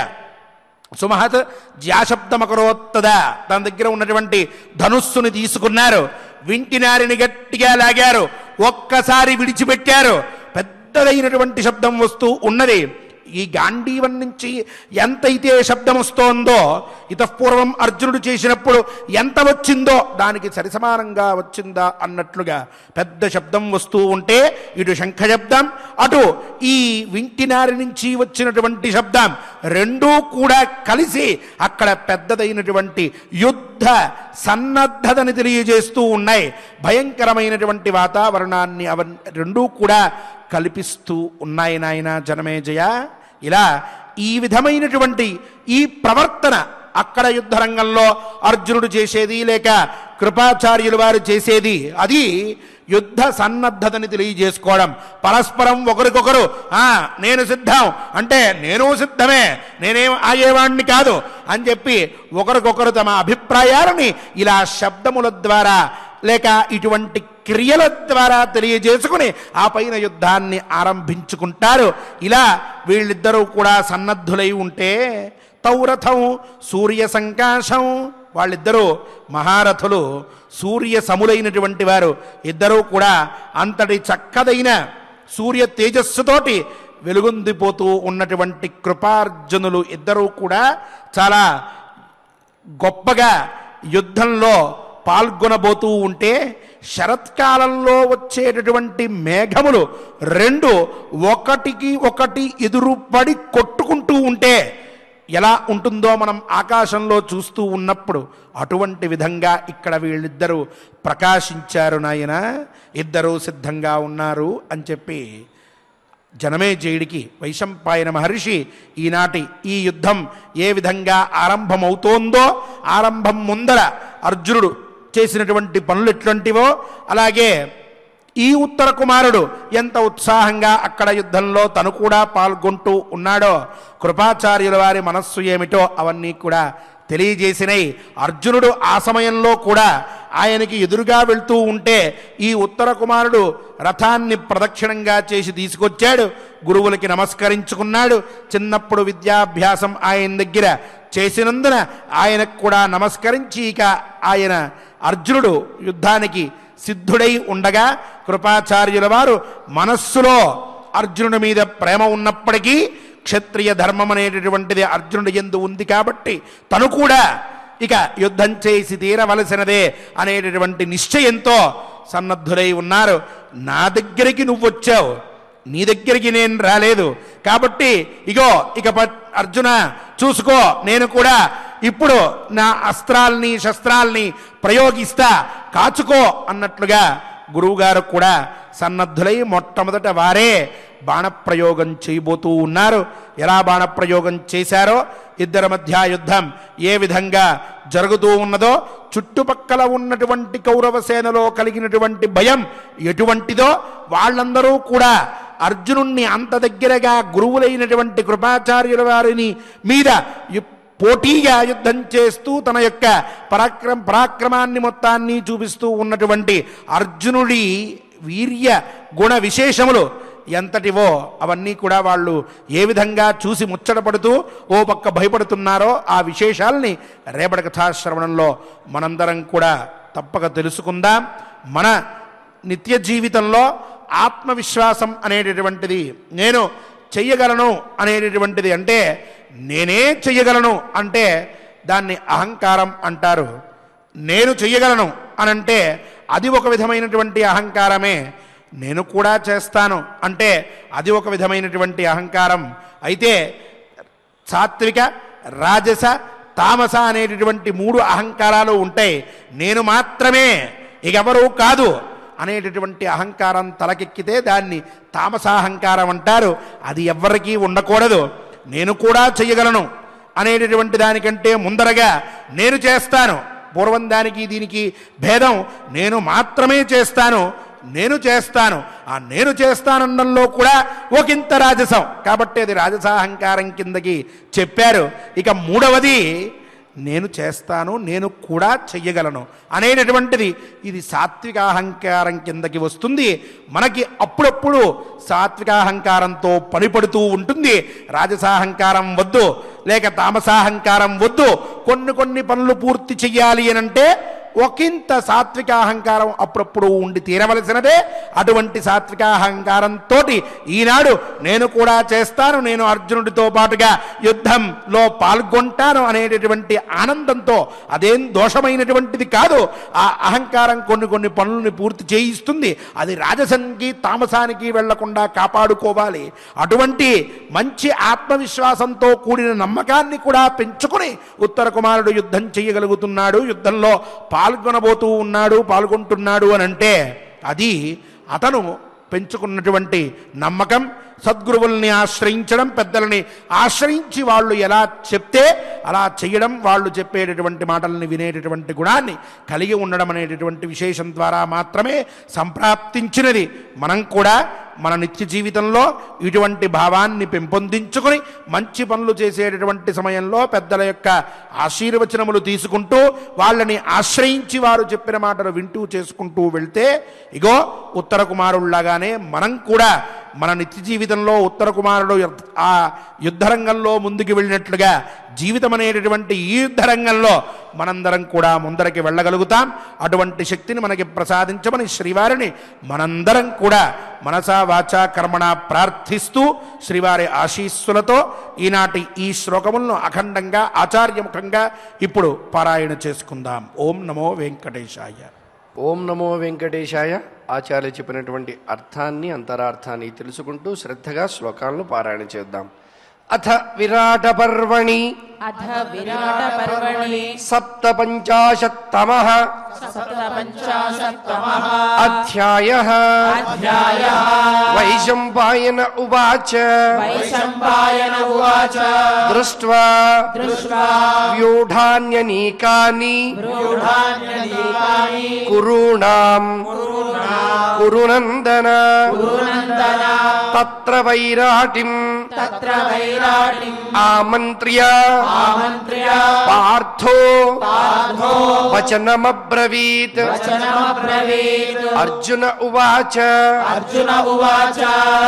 సుమహత్ జ్యాశబ్దమకరోత్తద తన దగ్గర ఉన్నటువంటి ధనుస్సుని తీసుకున్నారు వింటినారిని గట్టిగా లాగారు ఒక్కసారి విడిచిపెట్టారు పెద్దదైనటువంటి శబ్దం వస్తూ ఉన్నది ఈ గాంధీవం నుంచి ఎంతైతే శబ్దం వస్తోందో ఇతపూర్వం అర్జునుడు చేసినప్పుడు ఎంత వచ్చిందో దానికి సరిసమానంగా వచ్చిందా అన్నట్లుగా పెద్ద శబ్దం వస్తూ ఉంటే ఇటు శంఖ శబ్దం అటు ఈ వింటినారి నుంచి వచ్చినటువంటి శబ్దం రెండూ కూడా కలిసి అక్కడ పెద్దదైనటువంటి యుద్ధ సన్నద్ధతని తెలియజేస్తూ ఉన్నాయి భయంకరమైనటువంటి వాతావరణాన్ని అవన్ రెండూ కూడా కల్పిస్తూ ఉన్నాయి నాయన జనమేజయ ఇలా ఈ విధమైనటువంటి ఈ ప్రవర్తన అక్కడ యుద్ధరంగంలో అర్జునుడు చేసేది లేక కృపాచార్యులు వారు చేసేది అది యుద్ధ సన్నద్ధతని తెలియజేసుకోవడం పరస్పరం ఒకరికొకరు "ఆ, నేను సిద్ధం అంటే నేను సిద్ధమే నేనేం ఆగేవాణ్ణి కాదు అని చెప్పి ఒకరికొకరు తమ అభిప్రాయాలని ఇలా శబ్దముల ద్వారా లేక ఇటువంటి క్రియల ద్వారా తెలియజేసుకుని ఆ పైన యుద్ధాన్ని ఆరంభించుకుంటారు ఇలా వీళ్ళిద్దరూ కూడా సన్నద్ధులై ఉంటే తౌరథం సూర్య సంకాశం వాళ్ళిద్దరూ మహారథులు సూర్య సములైనటువంటి వారు ఇద్దరూ కూడా అంతటి చక్కదైన సూర్య తేజస్సుతోటి వెలుగొందిపోతూ ఉన్నటువంటి కృపార్జునులు ఇద్దరూ కూడా చాలా గొప్పగా యుద్ధంలో పాల్గొనబోతూ ఉంటే శరత్కాలంలో వచ్చేటటువంటి మేఘములు రెండు ఒకటికి ఒకటి ఎదురుపడి కొట్టుకుంటూ ఉంటే ఎలా ఉంటుందో మనం ఆకాశంలో చూస్తూ ఉన్నప్పుడు అటువంటి విధంగా ఇక్కడ వీళ్ళిద్దరూ ప్రకాశించారు నాయన ఇద్దరూ సిద్ధంగా ఉన్నారు అని చెప్పి జనమేజయుడికి వైశంపాయన మహర్షి ఈనాటి ఈ యుద్ధం ఏ విధంగా ఆరంభమవుతోందో ఆరంభం ముందర అర్జునుడు చేసినటువంటి పనులు ఎటువంటివో అలాగే ఈ ఉత్తర కుమారుడు ఎంత ఉత్సాహంగా అక్కడ యుద్ధంలో తను కూడా పాల్గొంటూ ఉన్నాడో కృపాచార్యుల వారి మనస్సు ఏమిటో అవన్నీ కూడా తెలియజేసినాయి అర్జునుడు ఆ సమయంలో కూడా ఆయనకి ఎదురుగా వెళ్తూ ఉంటే ఈ ఉత్తర కుమారుడు రథాన్ని ప్రదక్షిణంగా చేసి తీసుకొచ్చాడు గురువులకి నమస్కరించుకున్నాడు చిన్నప్పుడు విద్యాభ్యాసం ఆయన దగ్గర చేసినందున ఆయనకు కూడా నమస్కరించి ఇక ఆయన అర్జునుడు యుద్ధానికి సిద్ధుడై ఉండగా కృపాచార్యుల వారు మనస్సులో అర్జునుడి మీద ప్రేమ ఉన్నప్పటికీ క్షత్రియ ధర్మం అనేటటువంటిది అర్జునుడి ఎందు ఉంది కాబట్టి తను కూడా ఇక యుద్ధం చేసి తీరవలసినదే అనేటటువంటి నిశ్చయంతో సన్నద్ధులై ఉన్నారు నా దగ్గరికి నువ్వు వచ్చావు నీ దగ్గరికి నేను రాలేదు కాబట్టి ఇగో ఇక ప- అర్జున చూసుకో నేను కూడా ఇప్పుడు నా అస్త్రాల్ని శస్త్రాల్ని ప్రయోగిస్తా కాచుకో అన్నట్లుగా గురువుగారు కూడా సన్నద్ధులై మొట్టమొదట వారే బాణప్రయోగం చేయబోతూ ఉన్నారు ఎలా బాణప్రయోగం చేశారో ఇద్దరి మధ్య యుద్ధం ఏ విధంగా జరుగుతూ ఉన్నదో చుట్టుపక్కల ఉన్నటువంటి కౌరవ సేనలో కలిగినటువంటి భయం ఎటువంటిదో వాళ్ళందరూ కూడా అర్జునుణ్ణి అంత దగ్గరగా గురువులైనటువంటి కృపాచార్యుల వారిని మీద యు- పోటీగా యుద్ధం చేస్తూ తన యొక్క పరాక్రమ పరాక్రమాన్ని మొత్తాన్ని చూపిస్తూ ఉన్నటువంటి అర్జునుడి వీర్య గుణ విశేషములు ఎంతటివో అవన్నీ కూడా వాళ్ళు ఏ విధంగా చూసి ముచ్చటపడుతూ ఓ పక్క భయపడుతున్నారో ఆ విశేషాల్ని రేపటి కథాశ్రవణంలో మనందరం కూడా తప్పక తెలుసుకుందాం మన నిత్య జీవితంలో ఆత్మవిశ్వాసం అనేటటువంటిది నేను చెయ్యగలను అనేటటువంటిది అంటే నేనే చెయ్యగలను అంటే దాన్ని అహంకారం అంటారు నేను చెయ్యగలను అనంటే అది ఒక విధమైనటువంటి అహంకారమే నేను కూడా చేస్తాను అంటే అది ఒక విధమైనటువంటి అహంకారం అయితే సాత్విక రాజస తామస అనేటటువంటి మూడు అహంకారాలు ఉంటాయి నేను మాత్రమే ఇకెవరూ కాదు అనేటటువంటి అహంకారం తలకెక్కితే దాన్ని తామసాహంకారం అంటారు అది ఎవ్వరికీ ఉండకూడదు నేను కూడా చెయ్యగలను అనేటటువంటి దానికంటే ముందరగా నేను చేస్తాను పూర్వం దానికి దీనికి భేదం నేను మాత్రమే చేస్తాను నేను చేస్తాను ఆ నేను చేస్తానడంలో కూడా ఒకంత రాజసం కాబట్టి అది రాజసాహంకారం కిందకి చెప్పారు ఇక మూడవది నేను చేస్తాను నేను కూడా చెయ్యగలను అనేటటువంటిది ఇది సాత్విక అహంకారం కిందకి వస్తుంది మనకి అప్పుడప్పుడు సాత్విక అహంకారంతో పనిపడుతూ ఉంటుంది రాజసాహంకారం వద్దు లేక తామసాహంకారం వద్దు కొన్ని కొన్ని పనులు పూర్తి చెయ్యాలి అని అంటే ఒకంత సాత్విక అహంకారం అప్పుడప్పుడు ఉండి తీరవలసినదే అటువంటి సాత్విక అహంకారంతో ఈనాడు నేను కూడా చేస్తాను నేను అర్జునుడితో పాటుగా యుద్ధంలో పాల్గొంటాను అనేటటువంటి ఆనందంతో అదేం దోషమైనటువంటిది కాదు ఆ అహంకారం కొన్ని కొన్ని పనులను పూర్తి చేయిస్తుంది అది రాజసంకి తామసానికి వెళ్లకుండా కాపాడుకోవాలి అటువంటి మంచి ఆత్మవిశ్వాసంతో కూడిన నమ్మకాన్ని కూడా పెంచుకుని ఉత్తర కుమారుడు యుద్ధం చేయగలుగుతున్నాడు యుద్ధంలో పాల్గొనబోతూ ఉన్నాడు పాల్గొంటున్నాడు అని అంటే అది అతను పెంచుకున్నటువంటి నమ్మకం సద్గురువుల్ని ఆశ్రయించడం పెద్దలని ఆశ్రయించి వాళ్ళు ఎలా చెప్తే అలా చేయడం వాళ్ళు చెప్పేటటువంటి మాటల్ని వినేటటువంటి గుణాన్ని కలిగి ఉండడం అనేటటువంటి విశేషం ద్వారా మాత్రమే సంప్రాప్తించినది మనం కూడా మన నిత్య జీవితంలో ఇటువంటి భావాన్ని పెంపొందించుకుని మంచి పనులు చేసేటటువంటి సమయంలో పెద్దల యొక్క ఆశీర్వచనములు తీసుకుంటూ వాళ్ళని ఆశ్రయించి వారు చెప్పిన మాటలు వింటూ చేసుకుంటూ వెళ్తే ఇగో ఉత్తర కుమారుల్లాగానే మనం కూడా మన నిత్య జీవితంలో ఉత్తర కుమారుడు యుద్ధ- ఆ యుద్ధరంగంలో ముందుకు వెళ్ళినట్లుగా జీవితం అనేటటువంటి ఈ యుద్ధరంగంలో మనందరం కూడా ముందరికి వెళ్ళగలుగుతాం అటువంటి శక్తిని మనకి ప్రసాదించమని శ్రీవారిని మనందరం కూడా మనసా వాచా కర్మణ ప్రార్థిస్తూ శ్రీవారి ఆశీస్సులతో ఈనాటి ఈ శ్లోకములను అఖండంగా ఆచార్యముఖంగా ఇప్పుడు పారాయణ చేసుకుందాం ఓం నమో వెంకటేశాయ ఓం నమో వెంకటేశాయ ఆచార్య చెప్పినటువంటి అర్థాన్ని అంతరార్థాన్ని తెలుసుకుంటూ శ్రద్ధగా శ్లోకాలను పారాయణ చేద్దాం అథ విరాట పర్వణి अथ विराटपर्वणि సప్తపంచాశత్తమ सप्तपञ्चाशत्तमः అధ్యాయ अध्यायः వైశంపాయన ఉవాచ वैशम्पायन उवाच దృష్ట్వా दृष्ट्वा వ్యూఢాన్యనీకాని व्यूढान्यदीपानि కురూణాం కురునందన गुरुनन्दन తత్ర వైరాటిం तत्र वैराटिम् ఆమంత్ర్య आमन्त्र्य పార్థో पार्थो వచనమబ్రవీత్ वचनमब्रवीत् అర్జున ఉవాచ अर्जुन उवाच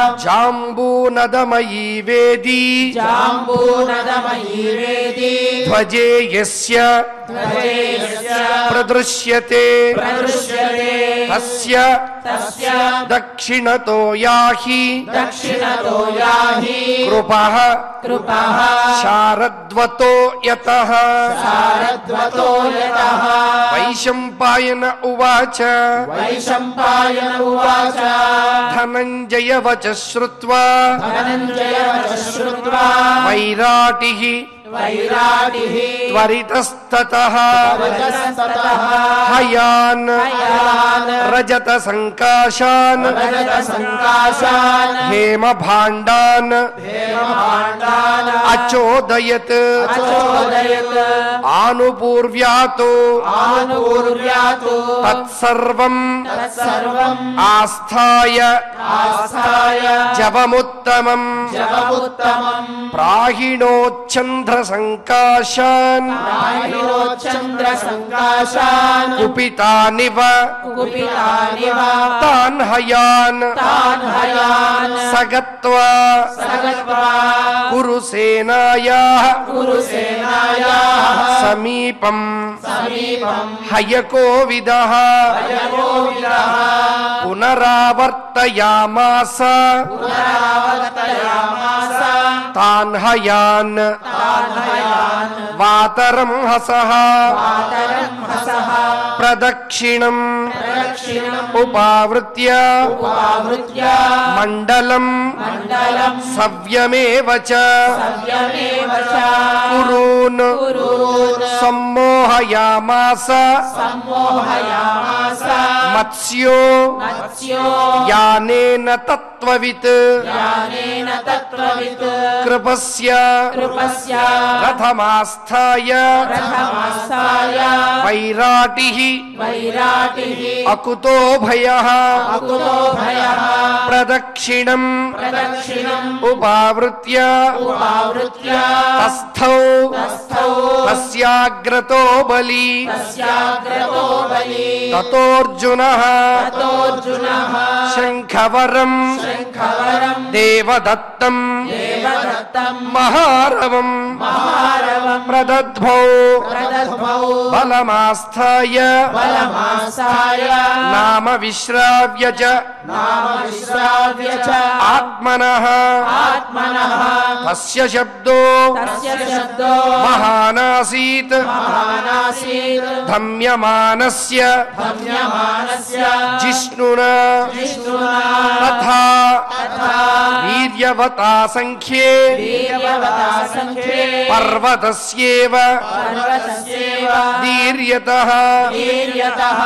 జాంబూనదమయీ వేదీ जाम्बूनदमयी वेदी ధ్వజే యస్య ध्वजे यस्य ప్రదృశ్యతే प्रदृश्यते తస్య तस्य దక్షిణతో యాహి दक्षिणतो याहि కృపః कृपः శారద్వతో యతః शारद्वतो यतः వైశంపాయన ఉవాచ वैशम्पायन उवाच ధనంజయ వచ శ్రుత్వా धनञ्जयवच श्रुत्वा వైరాటిః वैराटिः त्वरितस्ततः वचस्ततः हयान् हयान् रजत सङ्काशान् रजतसङ्काशान् हेमभाण्डान् हेमभाण्डान् अचोदयत् अचोदयत् आनुपूर्व्यातो आनुपूर्व्यातु तत्सर्वम् तत्सर्वम् आस्थाय आस्थाय जवमुत्तमम् जगमुत्तमम् प्राहिणोच्छन्द्रसङ्काशान् प्राहिणोच्चन्द्रसङ्काशान् कुपितानिव कुपितानिव तान् हयान् तान् हयान् सगत्वा सगत्वा कुरुसेनायाः कुरुसेनायाः समीपम् समीपम् हयकोविदः ययोविदः पुनरावर्तयामास पुनरावर्तयामास तान् हयान् तान् हयान् वातरं हसः मातरम् हसः प्रदक्षिणम् प्रदक्षिणम् उपावृत्य उपावृत्य मण्डलम् मण्डलम् सव्यमेव च सव्यमेव च कुरून् कुरून् सम्मोहयामास सम्मोहयामास मत्स्यो मत्स्यो यानेन तत्त्ववित् ज्ञानेन तत्त्ववित् कृपस्य कृपस्य रथमास्थाय रथमास्थाय वैराटिः वैराटिः अकुतो भयः अकुतो भयः प्रदक्षिणम् प्रदक्षिणम् उपावृत्य उपावृत्य तस्थौ तस्थौ तस्याग्रतो बली तस्याग्रतो बली ततोऽर्जुनः ततोऽर्जुनः शङ्खवरम् शङ्खवरम् देवदत्तम् దేవదత్తం మహారవం మహారవం ప్రదద్భౌ ప్రదద్భౌ బలమాస్థాయ బలమాసాయ నామ విశ్రావ్య చ నామ విశ్రావ్య చ ఆత్మనః ఆత్మనః తస్య శబ్దో తస్య శబ్దో మహానాసీత్ మహానాసీత్ ధమ్యమానస్య ధన్యమానస్య జిష్ణునా విష్ణునా తథా తథా వీర్యవతా సంఖ్యే వీర్యవతా సంఖ్యే పర్వతస్యేవ పర్వతస్యేవ దీర్యతః వీర్యతః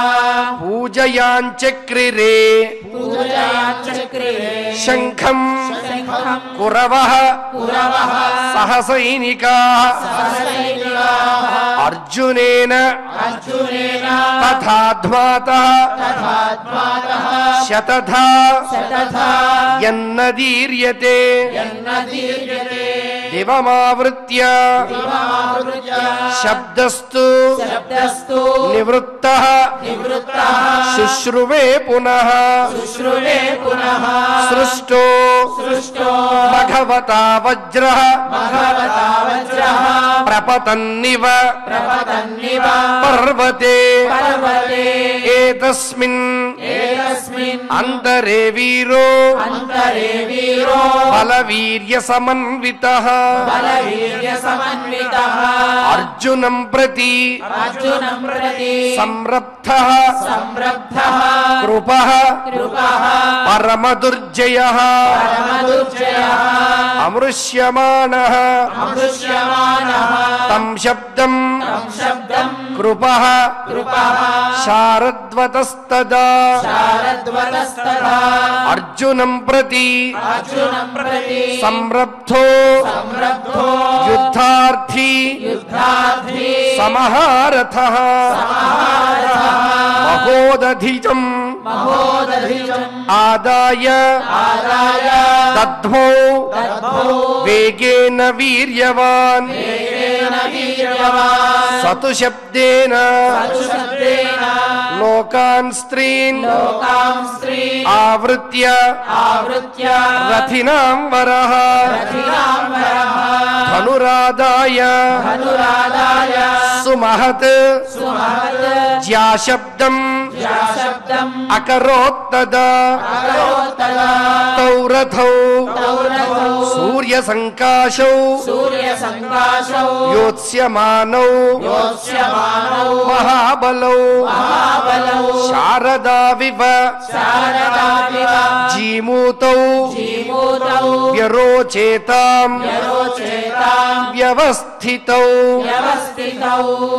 పూజయాంచక్రిరే పూజయాచక్రే శంఖం శంఖం కురవః కురవః సహసైనికాः సహసైనికాః అర్జునేన అర్జునేన తథాధ్మాతः తథాత్మాతః శతథా శతథా యన్నదీర్యతే యన్నదీర్యతే దివమావృత్య దివావృత్య శబ్దస్తు శబ్దస్తు నివృత్తः నివృత్తః శుశ్రువే పునః శుశ్రువే పునః సృష్టో సృష్టో భగవతా వజ్రः భగవతా వజ్రః ప్రపతన్నివ ప్రపతన్నివ పర్వతే పర్వతే ఏతస్మిన్ ఏతస్మిన్ అంతరే వీరో అంతరే వీరో బలవీర్య సమన్వితః బలవీర్య సమన్వితః అర్జునం ప్రతి అర్జునం ప్రతి సంరబ్ధः సంరబ్ధః కృపः కృపః పరమదుర్జయः పరమదుర్జయः అమృష్యమాణः అమృష్యమానః తం శబ్దం తం శబ్దం కృపः కృపః శారద్వతస్తదా శారద్వతస్తథా అర్జునం ప్రతి అర్జునం ప్రతి సంరబ్ధో సంరబ్ధో యుద్ధార్థి యుద్ధార్థి సమహారథः మహోదధిజం మహోదధిజం ఆదాయ ఆదాయ దద్మౌ దద్భౌ వేగేన వీర్యవాన్ వేగేన వీర్యవాన్ సతు శబ్దేన శబ్దేన లోకాన్ స్త్రీన్ లోకాం స్త్రీ ఆవృత్య ఆవృత్య రథినాం వరః రథినాం వరః ధనురాదాయ అనురాధాయ సుమహత్ సుమహత్ జ్యాశబ్దం శబ్దం అకరోత్తదా అకరోత్తదా తౌరథౌ తౌరథౌ సూర్య సంకాశౌ సూర్య సంకాశౌ యోత్స్యమానౌ యోత్స్యమానౌ మహాబలౌ మహాబలౌ శారదావివ శారదావివ జీమూతౌ జీమూతౌ వ్యరోచేతాం యరోచేతాం వ్యవస్థితౌ వ్యవస్థితౌ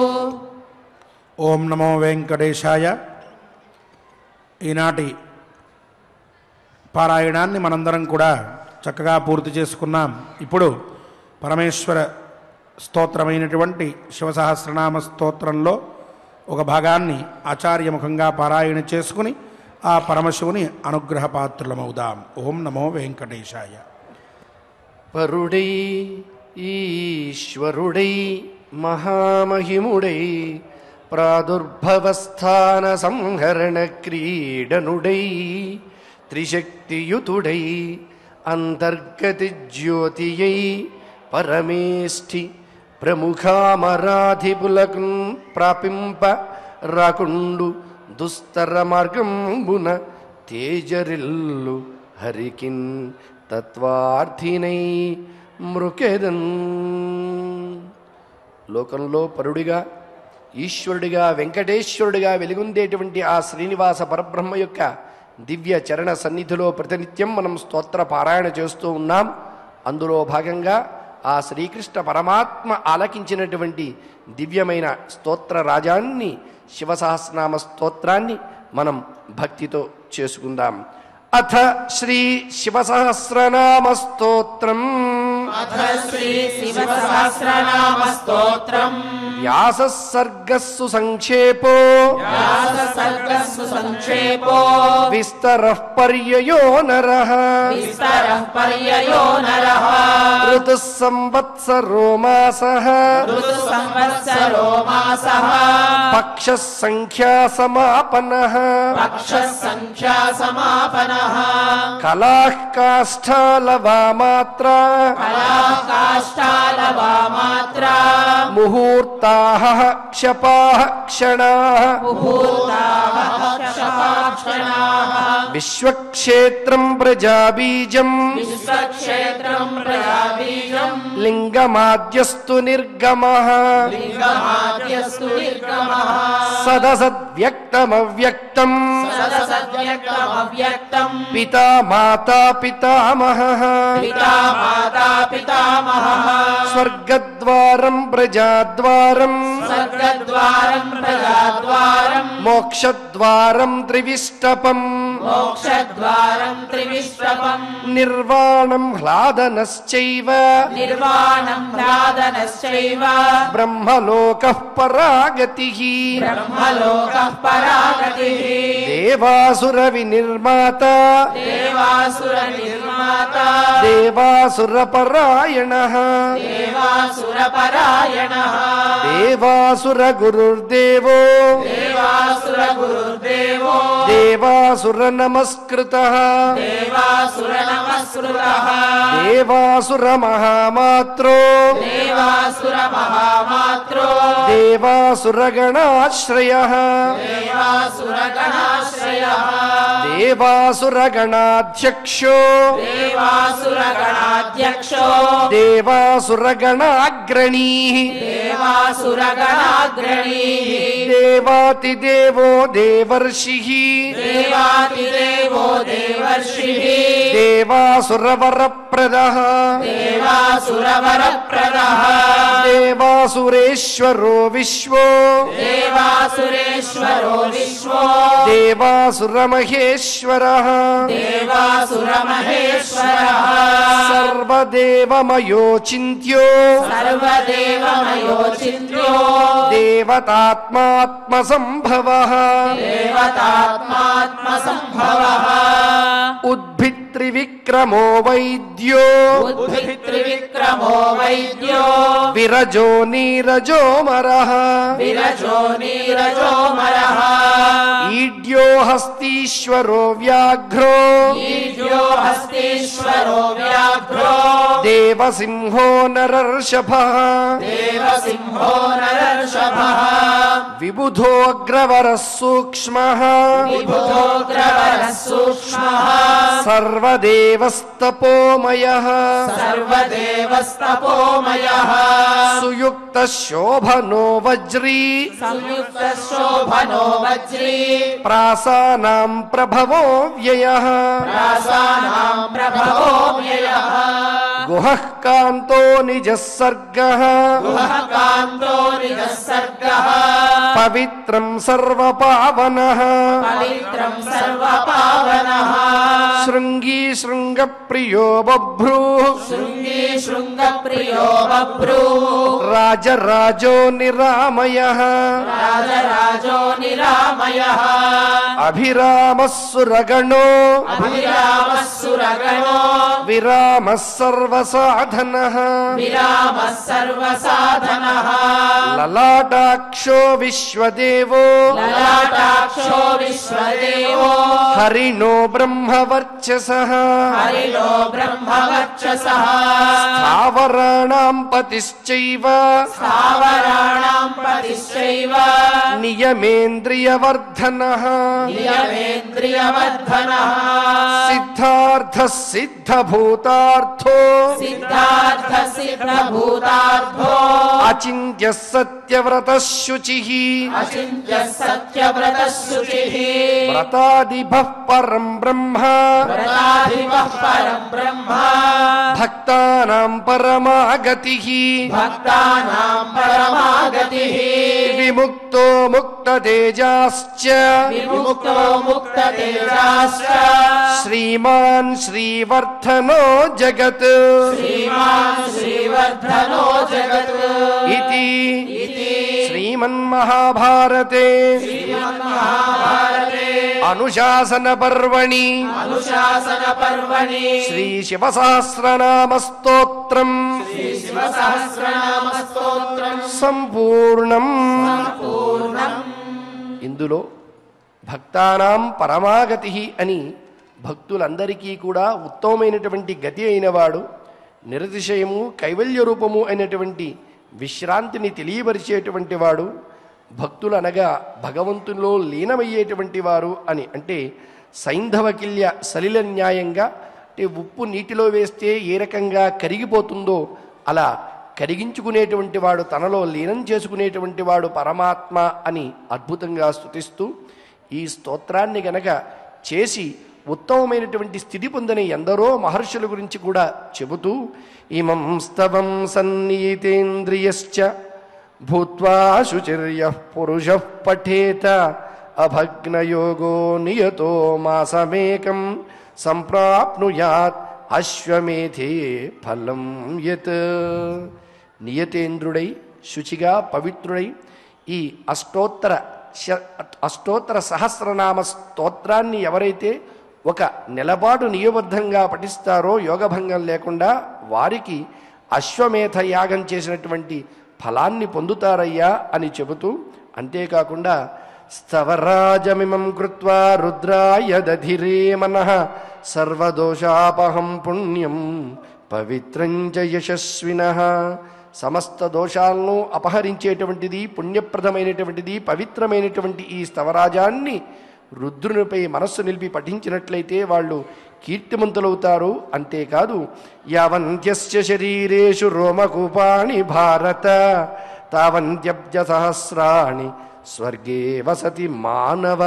ఓం నమో వెంకటేశాయ ఈనాటి పారాయణాన్ని మనందరం కూడా చక్కగా పూర్తి చేసుకున్నాం ఇప్పుడు పరమేశ్వర స్తోత్రమైనటువంటి శివసహస్రనామ స్తోత్రంలో ఒక భాగాన్ని ఆచార్యముఖంగా పారాయణ చేసుకుని ఆ పరమశివుని అనుగ్రహ పాత్రులమవుదాం ఓం నమో వెంకటేశాయ పరుడై ఈశ్వరుడై మహామహిముడై ప్రాదుర్భవస్థాన సంహరణ క్రీడనుడై త్రిశక్తియుతుడై అంతర్గతి జ్యోతియై పరమేష్ఠి ప్రముఖామరాధిపులకు ప్రాపింప రాకుండు దుస్తర మార్గంబున తేజరిల్లు హరికిన్ తత్వార్థినై మృకెదన్ లోకంలో పరుడిగా ఈశ్వరుడిగా వెంకటేశ్వరుడిగా వెలుగొందేటువంటి ఆ శ్రీనివాస పరబ్రహ్మ యొక్క దివ్య చరణ సన్నిధిలో ప్రతినిత్యం మనం స్తోత్ర పారాయణ చేస్తూ ఉన్నాం అందులో భాగంగా ఆ శ్రీకృష్ణ పరమాత్మ ఆలకించినటువంటి దివ్యమైన స్తోత్ర రాజాన్ని శివసహస్రనామ స్తోత్రాన్ని మనం భక్తితో చేసుకుందాం అథ శ్రీ శివసహస్రనామ స్తోత్రం అథ శ్రీ శివ సహస్రనామ స్తోత్రం వ్యాస సర్గస్సు సంక్షేపో వ్యాస సర్గస్సు సంక్షేపో విస్తర పర్యయో నర విస్తర పర్యయో నరః పక్ష సంఖ్యా సమాపన పక్షः सङ्ख्या समापनः కళాః కాష్టాలవా మాత్ర कलाः काष्ठालवामात्रा ముహూర్తాః క్షపాః క్షణాః मुहूर्ताः क्षपाक्षणाः విశ్వక్షేత్రం ప్రజాబీజం विश्वक्षेत्रम् प्रजाबीजम् లింగమాద్యస్తు నిర్గమః लिङ्गमाद्यस्तु निर्गमः సదసద్వ్యక్తమవ్యక్తం सदसद्व्यक्तमव्यक्तम् పితా మాతా పితామహః पिता माता पितामहः స్వర్గద్వారం ప్రజాద్వారం स्वर्गद्वारम् प्रजाद्वारम् మోక్షద్వారం త్రివిష్టపం मोक्षद्वारम् त्रिविश्रवम् నిర్వాణం హ్లాదనశ్చైవ निर्वाणम् ह्लादनश्चैव బ్రహ్మలోకః పరాగతి ब्रह्मलोकः परागतिः దేవాసుర వినిర్మాత देवासुरनिर्माता దేవాసుర పరాయణ देवासुरपरायणः దేవాసుర గురుర్దేవో देवासुरगुरुर्देवो దేవాసుర నమస్కృత देवासुरनमस्कृतः దేవాసుర మహామాత్రో देवासुरमहामात्रो దేవాసుర గణాశ్రయ देवासुरगणाश्रयः దేవాసుర గణాధ్యక్షో देवासुरगणाध्यक्षो దేవాసుర గణాగ్రణీ देवासुरगणाग्रणीः దేవాతిదేవో దేవర్షి देवातिदेवो देवर्षिः దేవాసురవరప్రద देवासुरवरप्रदः దేవాసురేశ్వరో విశ్వో देवासुरेश्वरो विश्वो దేవాసురమహేశ్వర देवासुरमहेश्वरः సర్వదేవమయోచింత్యో सर्वदेवमयो चिन्त्यो దేవతాత్మాత్మసంభవ देवतात्मात्मसम्भवः ఉద్భిత్రివిక్రమో వైద్యో उद्भित्रिविक्रमो वैद्यो విరజో నీరజో మరః विरजो नीरजोमरः ఈడ్యో హస్తీశ్వరో వ్యాఘ్రో ईड्यो हस्तीश्वरो व्याघ्रो దేవసింహో నరర్షభ देवसिंहो नरर्षभः విబుధోగ్రవర సూక్ష్మ विबुधोग्रवरः सूक्ष्मः సర్వదేవస్తపోమయ सर्वदेवस्तपोमयः సుయుక్త శోభనో వజ్రీ संयुक्तशोभनो वज्री ప్రాసానాం ప్రభవో వ్యయ रासानाम् प्रभवो व्ययः గుహః కాంతో నిజ సర్గ गुहः कान्तो निजः सर्गः పవిత్రం సర్వపావన पवित्रम् सर्वपावनः శృంగీ శృంగప్రియో బభ్రూ शृङ्गी शृङ्गप्रियो बभ्रू రాజరాజో నిరామయ राजराजो निरामयः అభిరామస్సురగణో अभिरामः सुरगणो విరామ సర్వసాధన विरामः सर्वसाधनः లలాటాక్షో విశ్వదేవో ललाटाक्षो विश्वदेवो హరిణో బ్రహ్మవర్చస हरिणो ब्रह्मवर्चसः స్థావరాణాం పతిశ్చైవ स्थावराणाम् पतिश्चैव నియమేంద్రియవర్ధన नियमेन्द्रियवर्धनः సిద్ధార్థ సిద్ధభూతార్థో सिद्धार्थः सिद्धभूतार्थो అచింత్య సత్యవ్రత శుచి अचिन्त्यः सत्यव्रतः शुचिः వ్రతాదిభ పరం బ్రహ్మ व्रताधिपः परम् ब्रह्म భక్తానాం పరమాగతి भक्तानाम् परमागतिः విముక్తో ముక్తతేజాశ్చ विमुक्तो मुक्ततेजाश्च శ్రీమాన్ శ్రీవర్ధనో జగత్ श्रीमान् श्रीवर्धनो जगत् ఇది इति శ్రీమన్మహాభారతే श्रीमन्महाभारते అనుశాసన పర్వణి अनुशासनपर्वणि శ్రీ శివసహస్రనామ స్తోత్రం शिवसहस्रनामस्तोत्रम् సంపూర్ణం पूर्णम् ఇందులో భక్తానాం పరమాగతి అని భక్తులందరికీ కూడా ఉత్తమమైనటువంటి గతి అయినవాడు నిరతిశయము కైవల్య రూపము అయినటువంటి విశ్రాంతిని తెలియపరిచేటువంటి వాడు భక్తులు అనగా భగవంతునిలో లీనమయ్యేటువంటి వారు అని అంటే సైంధవకిల్య సలిల న్యాయంగా అంటే ఉప్పు నీటిలో వేస్తే ఏ రకంగా కరిగిపోతుందో అలా కరిగించుకునేటువంటి వాడు తనలో లీనం చేసుకునేటువంటి వాడు పరమాత్మ అని అద్భుతంగా స్తుతిస్తూ ఈ స్తోత్రాన్ని గనక చేసి ఉత్తమమైనటువంటి స్థితి పొందిన ఎందరో మహర్షుల గురించి కూడా చెబుతూ ఇమం స్తవం సన్నీతేంద్రియశ్చ భూత్వా శుచిర్య పురుష పఠేత అభగ్నయోగో నియతో మాసమేకం సంప్రాప్నుయాత్ అశ్వమేధే ఫలం యత్ నియతేంద్రుడై శుచిగా పవిత్రుడై ఈ అష్టోత్తర శ- అష్టోత్తర సహస్రనామ స్తోత్రాన్ని ఎవరైతే ఒక నెలపాటు నియబద్ధంగా పఠిస్తారో యోగభంగం లేకుండా వారికి అశ్వమేధ యాగం చేసినటువంటి ఫలాన్ని పొందుతారయ్యా అని చెబుతూ అంతేకాకుండా స్తవరాజమిమం కృత్వా రుద్రాయ దధిరే మనః సర్వదోషాపహం పుణ్యం పవిత్రం చ యశస్వినః సమస్త దోషాలను అపహరించేటువంటిది పుణ్యప్రదమైనటువంటిది పవిత్రమైనటువంటి ఈ స్తవరాజాన్ని రుద్రునిపై మనస్సు నిలిపి పఠించినట్లయితే వాళ్ళు కీర్తిమంతులవుతారు అంతేకాదు యావంత్యస్య శరీరేషు రోమకూపాణి భారత తావంత్యబ్జ సహస్రాణి స్వర్గే వసతి మానవ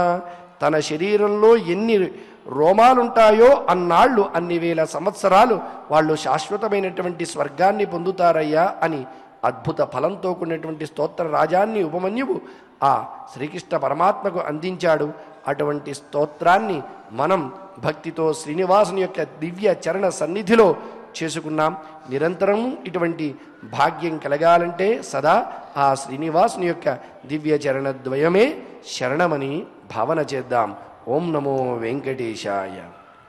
తన శరీరంలో ఎన్ని రోమాలుంటాయో అన్నాళ్ళు అన్ని వేల సంవత్సరాలు వాళ్ళు శాశ్వతమైనటువంటి స్వర్గాన్ని పొందుతారయ్యా అని అద్భుత ఫలంతో కూడినటువంటి స్తోత్ర రాజాన్ని ఉపమన్యువు ఆ శ్రీకృష్ణ పరమాత్మకు అందించాడు అటువంటి స్తోత్రాన్ని మనం భక్తితో శ్రీనివాసుని యొక్క దివ్య చరణ సన్నిధిలో చేసుకున్నాం నిరంతరం ఇటువంటి భాగ్యం కలగాలంటే సదా ఆ శ్రీనివాసుని యొక్క దివ్య చరణ ద్వయమే శరణమని భావన చేద్దాం ఓం నమో వెంకటేశాయ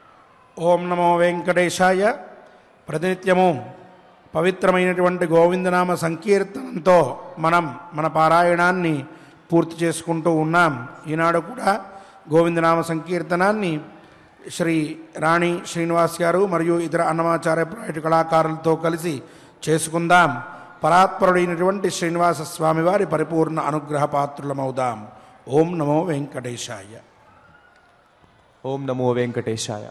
ఓం నమో వెంకటేశాయ ప్రతినిత్యము పవిత్రమైనటువంటి గోవిందనామ సంకీర్తనంతో మనం మన పారాయణాన్ని పూర్తి చేసుకుంటూ ఉన్నాం ఈనాడు కూడా గోవిందనామ సంకీర్తనాన్ని శ్రీ రాణి శ్రీనివాస్ గారు మరియు ఇతర అన్నమాచార్య ప్రాయట కళాకారులతో కలిసి చేసుకుందాం పరాత్పరుడైనటువంటి శ్రీనివాస స్వామి వారి పరిపూర్ణ అనుగ్రహ పాత్రులమవుదాం ఓం నమో వెంకటేశాయ ఓం నమో వెంకటేశాయ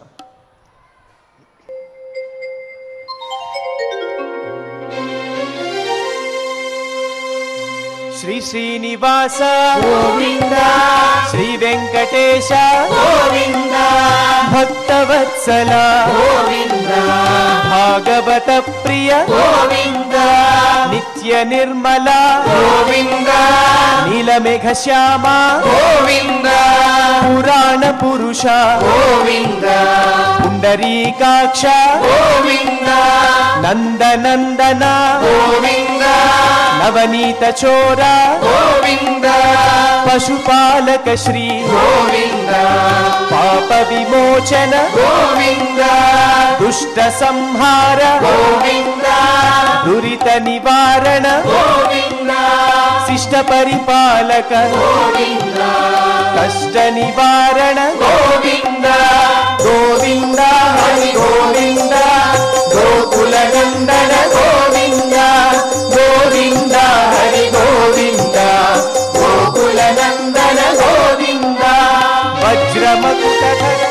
శ్రీ శ్రీనివాస గోవింద శ్రీ వెంకటేశ గోవింద భక్తవత్సల గోవింద భాగవత ప్రియ గోవింద నిత్య నిర్మల గోవింద నీలమేఘ శ్యామ గోవింద పురాణ పురుష గోవింద పుండరీకాక్ష గోవింద నందనందన గోవింద నవనీత చోర గోవింద పశుపాలక శ్రీ గోవింద పాప విమోచన గోవింద దుష్ట సంహార గోవింద దురిత నివారణ గోవింద శిష్ట పరిపాలక గోవింద కష్ట నివారణ గోవింద గోవింద హరి గోవింద గోకుల నందన గోవింద గోవింద హరి గోవింద గోకుల నందన గోవింద వజ్రమకుటధర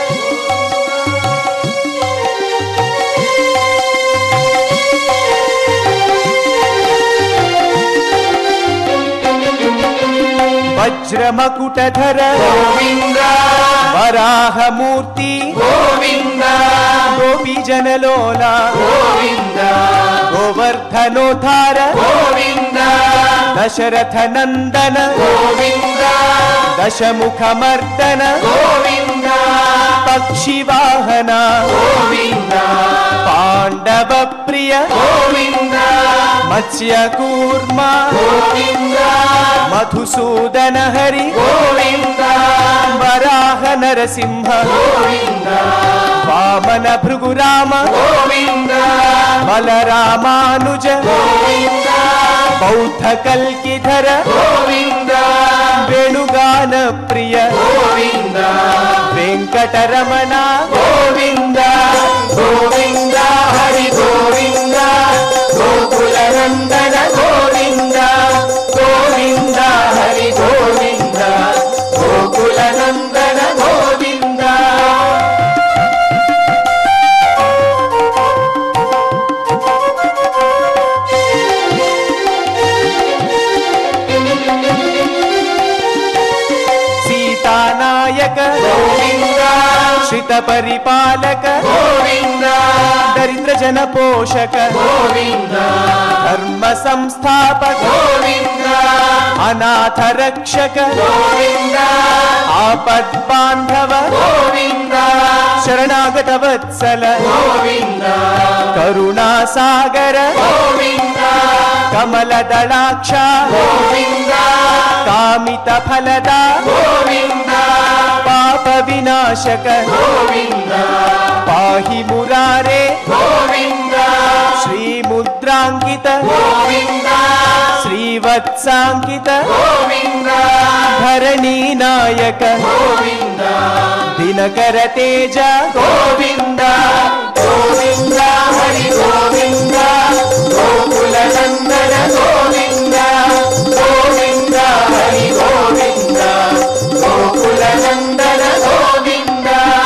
వజ్రమకుటధర గోవింద వరాహమూర్తి గోవింద గోపీ జనలోల గోవింద గోవర్ధనోద్ధార గోవింద దశరథ నందన గోవింద దశముఖమర్దన గోవింద పక్షివాహన గోవింద పాండవ ప్రియ గోవింద మత్స్య కూర్మ గోవింద మధుసూదన హరి గోవింద వరాహ నరసింహ గోవింద వామన భృగురామ గోవింద బలరామానుజ గోవింద బౌద్ధ కల్కిధర గోవింద వేణుగాన ప్రియ గోవింద వెంకటరమణ గోవింద గోవింద హరి గోవింద గోకుల నందన గోవింద గోవింద హరి గోవింద గోకుల నందన గోవింద సీతానాయక గోవింద శ్రిత పరిపాలక గోవింద దరిద్ర జన పోషక గోవింద ధర్మ సంస్థాపక గోవింద అనాథ రక్షక గోవింద ఆపద్ బాంధవ గోవింద శరణాగత వత్సల గోవింద కరుణా సాగర గోవింద కమల దళాక్ష గోవింద కామిత ఫలద గోవింద పాప వినాశక గోవింద పాహి మురారే గోవింద శ్రీముద్రాంకిత గోవింద శ్రీవత్సాంకిత గోవింద ధరణీ నాయక గోవింద దినకర తేజ గోవింద గోవింద హరి గోవింద గోకుల నందన గోవింద గోవింద హరి గోవింద గోకుల నందన గోవింద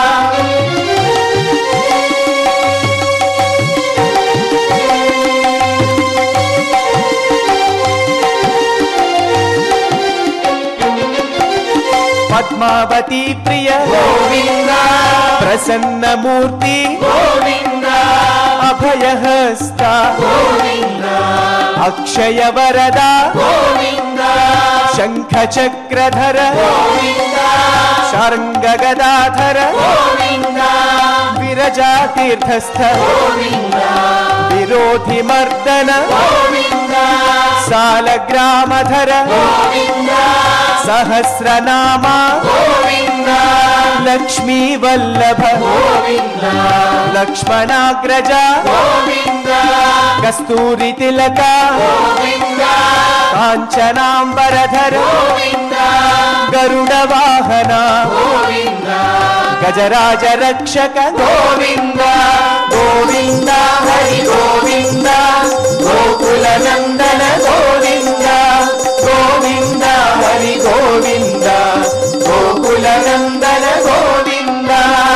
పద్మావతి ప్రియ గోవింద ప్రసన్న మూర్తి గోవింద అభయహస్త గోవింద అక్షయ వరద గోవింద శంఖ చక్రధర గోవింద శార్ంగ గదాధర గోవింద విరజా తీర్థస్థ గోవింద విరోధి మర్దన గోవింద సాలగ్రామధర గోవింద సహస్రనామ గోవింద లక్ష్మీ వల్లభ గోవింద లక్ష్మణాగ్రజ గోవింద కస్తూరి తిలక గోవింద కాంచనాంబరధర గోవింద గరుడ వాహన గోవింద గజరాజ రక్షక గోవింద గోవింద హరి గోవింద గోకుల నందన గోవింద గోవింద హరి గోవింద గోకుల నందన గోవింద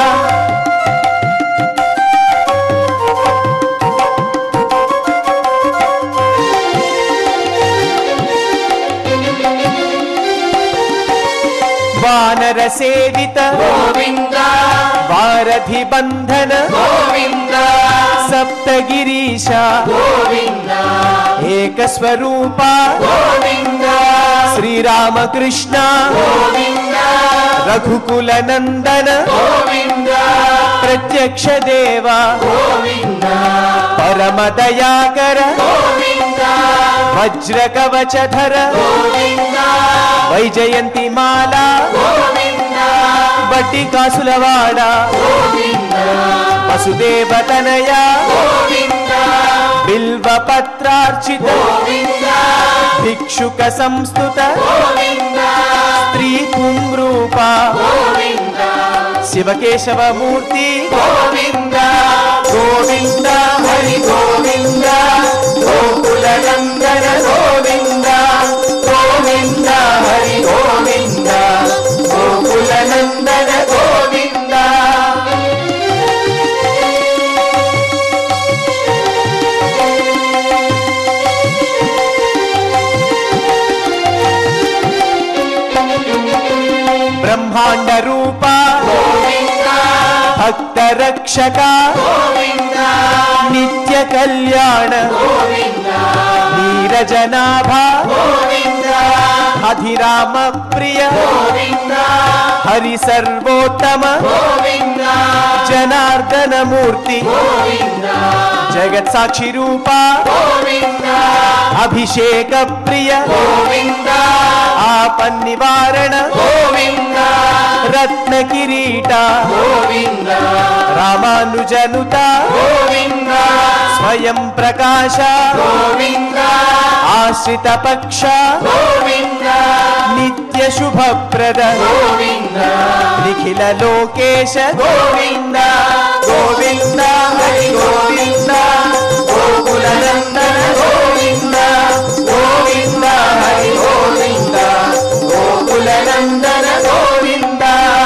వానర సేవిత గోవింద వారధి బంధన గోవింద సప్తగిరీశ గోవింద ఏకస్వరూప గోవింద శ్రీరామకృష్ణ గోవింద రఘుకుల నందన గోవింద ప్రత్యక్ష దేవ గోవింద పరమ దయాకర గోవింద వజ్ర కవచధర గోవింద వైజయంతి మాల గోవింద బట్టి కాసులవాడ గోవింద వసుదేవ తనయ గోవింద బిల్వ పత్రార్చిత గోవింద భిక్షుక సంస్థుత గోవింద స్త్రీ పుంరూప గోవింద శివకేశవమూర్తి గోవింద గోవింద హరి గోవింద గోకుల నందన గోవింద గోవింద హరి గోవింద గోకుల నందన గోవింద బ్రహ్మాండ రూప గోవింద భక్త రక్షక గోవింద నిత్య కళ్యాణ గోవింద నీరజనాభ గోవింద అధిరామ ప్రియ గోవింద హరి సర్వోత్తమ గోవింద జనార్దన మూర్తి గోవింద జగత్ సాక్షి రూప గోవింద అభిషేక ప్రియ గోవింద ఆపన్ నివారణ గోవింద రత్న కిరీట గోవింద రామానుజనుత గోవింద స్వయం ప్రకాశ గోవింద ఆశ్రిత పక్ష గోవింద నిత్య శుభప్రద గోవింద నిఖిల లోకేశ గోవింద గోవింద హరి గోవింద గోకుల నందన గోవింద గోవింద హరి గోవింద గోకుల నందన గోవింద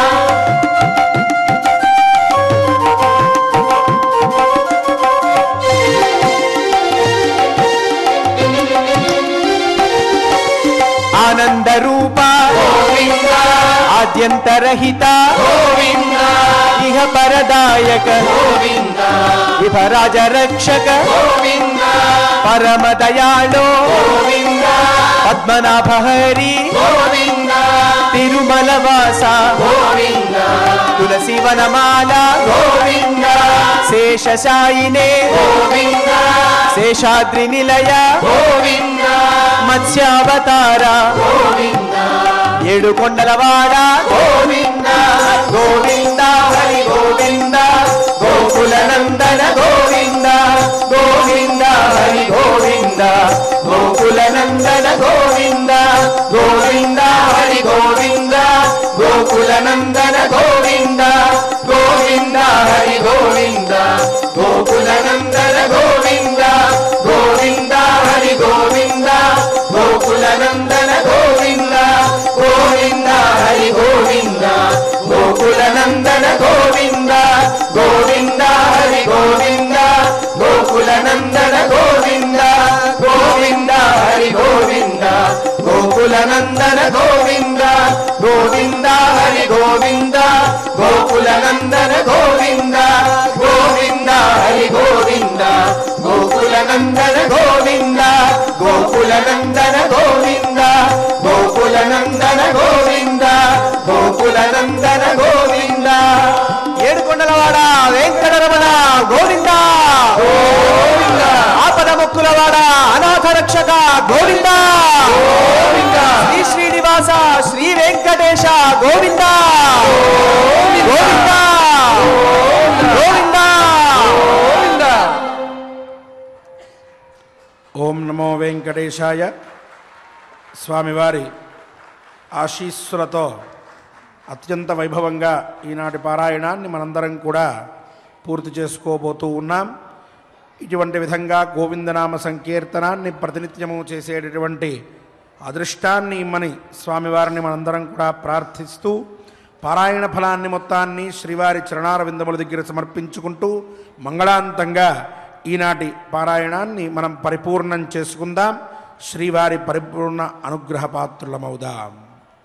ఆనంద రూప గోవింద ఆద్యంతరహిత గోవింద ఇహ పరదాయక గోవింద విభరాజ రక్షక గోవింద పరమ దయాళో గోవింద పద్మనాభ హరి గోవింద తిరుమల వాస గోవింద తులసి వనమాల గోవింద శేషశాయినే గోవింద శేషాద్రి నిలయ గోవింద మత్స్యావతార గోవింద ఏడు కొండలవాడ గోవింద గోవింద హరి గోవింద గోకుల నందన గోవింద గోవింద హరి గోవింద గోకుల నందన గోవింద గోవింద హరి గోవింద గోకుల నందన గోవింద గోవింద హరి గోవింద గోకుల నందన గోవింద గోవింద హరి గోవింద గోకుల నందన గోవింద గోవింద హరి గోవింద గోకుల నందన గోవింద గోవింద హరి గోవింద గోకుల నందన గోవింద గోవింద హరి గోవింద గోకుల నందన గోవింద గోవింద హరి గోవింద గోకుల నందన గోవింద గోవింద హరి గోవింద గోకుల నందన గోవింద గోకుల నందన గోవింద గోకుల నందన గోవింద గోకుల నందన గోవింద ఏడు కొండలవాడ వెంకటరమణ గోవింద గోవింద ఆపద మొక్కులవాడ అనాథ రక్షక గోవింద శ్రీ శ్రీనివాస శ్రీ వెంకటేశ గోవింద గోవింద గోవింద గోవింద ఓం నమో వెంకటేశాయ స్వామివారి ఆశీస్సులతో అత్యంత వైభవంగా ఈనాటి పారాయణాన్ని మనందరం కూడా పూర్తి చేసుకోబోతూ ఉన్నాం ఇటువంటి విధంగా గోవిందనామ సంకీర్తనాన్ని ప్రతినిత్యము చేసేటటువంటి అదృష్టాన్ని ఇమ్మని స్వామివారిని మనందరం కూడా ప్రార్థిస్తూ పారాయణ ఫలాన్ని మొత్తాన్ని శ్రీవారి చరణార విందముల దగ్గర సమర్పించుకుంటూ మంగళాంతంగా ఈనాటి పారాయణాన్ని మనం పరిపూర్ణం చేసుకుందాం శ్రీవారి పరిపూర్ణ అనుగ్రహ పాత్రులమవుదాం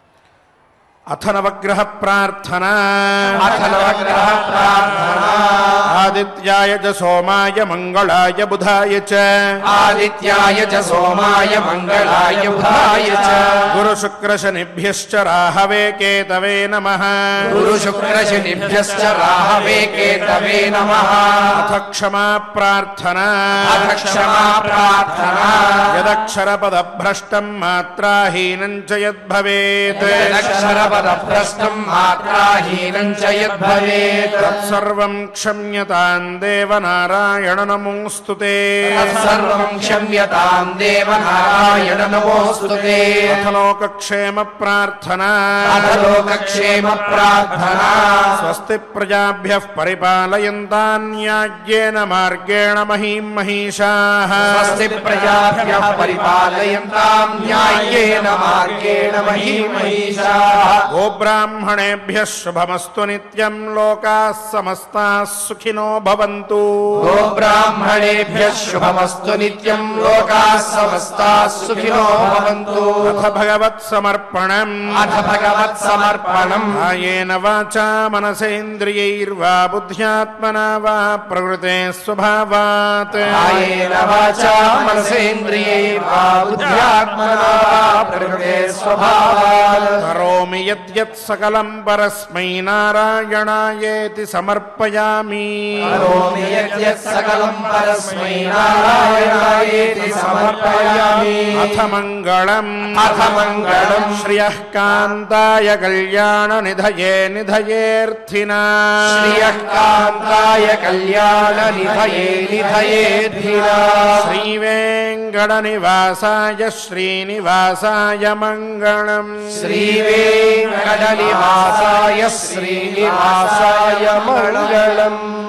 అథ నవగ్రహ ప్రార్థన అథ నవగ్రహ ప్రార్థనా ఆదిత్యాయ చ సోమాయ మంగళాయ బుధాయ చ ఆదిత్యాయ చ సోమాయ మంగళాయ బుధాయ చ గురు శుక్ర శనిభ్యశ్చ రాహవే కేతవే నమః గురు శుక్ర శనిభ్యశ్చ రాహవే కేతవే నమః అథ క్షమా ప్రార్థన అథ క్షమా ప్రార్థనా యదక్షర పద భ్రష్టం మాత్రాహీనం చ యద్భవేత్ అక్షరపద ప్రశ్నం మాత్రాహీనం చ యద్భవేత్ తత్సర్వం క్షమ్యతాం దేవ నారాయణ నమోऽस्तु తే తత్సర్వం క్షమ్యతాం దేవ నారాయణ నమోऽस्तु తే అథ లోకక్షేమ ప్రార్థన అథ లోకక్షేమ ప్రార్థనా స్వస్తి ప్రజాభ్య పరిపాలయంతాన్యాజ్యేన మార్గేణ మహీం మహిషాః స్వస్తి ప్రజాభ్యః పరిపాలయంతాం న్యాయేన మార్గేణ మహీమహీషాः గోబ్రాహ్మణేభ్య శుభమస్తు నిత్యం లోకాः సమస్తాः సుఖినో భవంతు గోబ్రాహ్మణేభ్యः శుభమస్తు నిత్యం లోకాः సమస్తాः సుఖినో భవంతు అథ భగవత్సమర్పణం అథ భగవత్సమర్పణం కాయేన వాచా మనసేంద్రియైర్వా బుద్ధ్యాత్మనా వా ప్రకృతే స్వభావాత్ కాయేన వాచా మనసేంద్రియైర్వా బుద్ధ్యాత్మనా వా ప్రకృతే స్వభావాత్ కరో కరోమి యద్యత్ సకలం పరస్మై నారాయణాయేతి సమర్పయామి కరోమి యద్యత్ సకలం పరస్మై నారాయణాయేతి సమర్పయామి అథ మంగళం అథ మంగళం శ్రియః కాంతాయ కళ్యాణ నిధయే నిధయేర్థినా శ్రియః కాంతాయ కళ్యాణ నిధయే నిధయేర్ధినా శ్రీవేంకట నివాసాయ శ్రీనివాసాయ మంగళం శ్రీవేంకట నివాసాయ శ్రీనివాసాయ మంగళం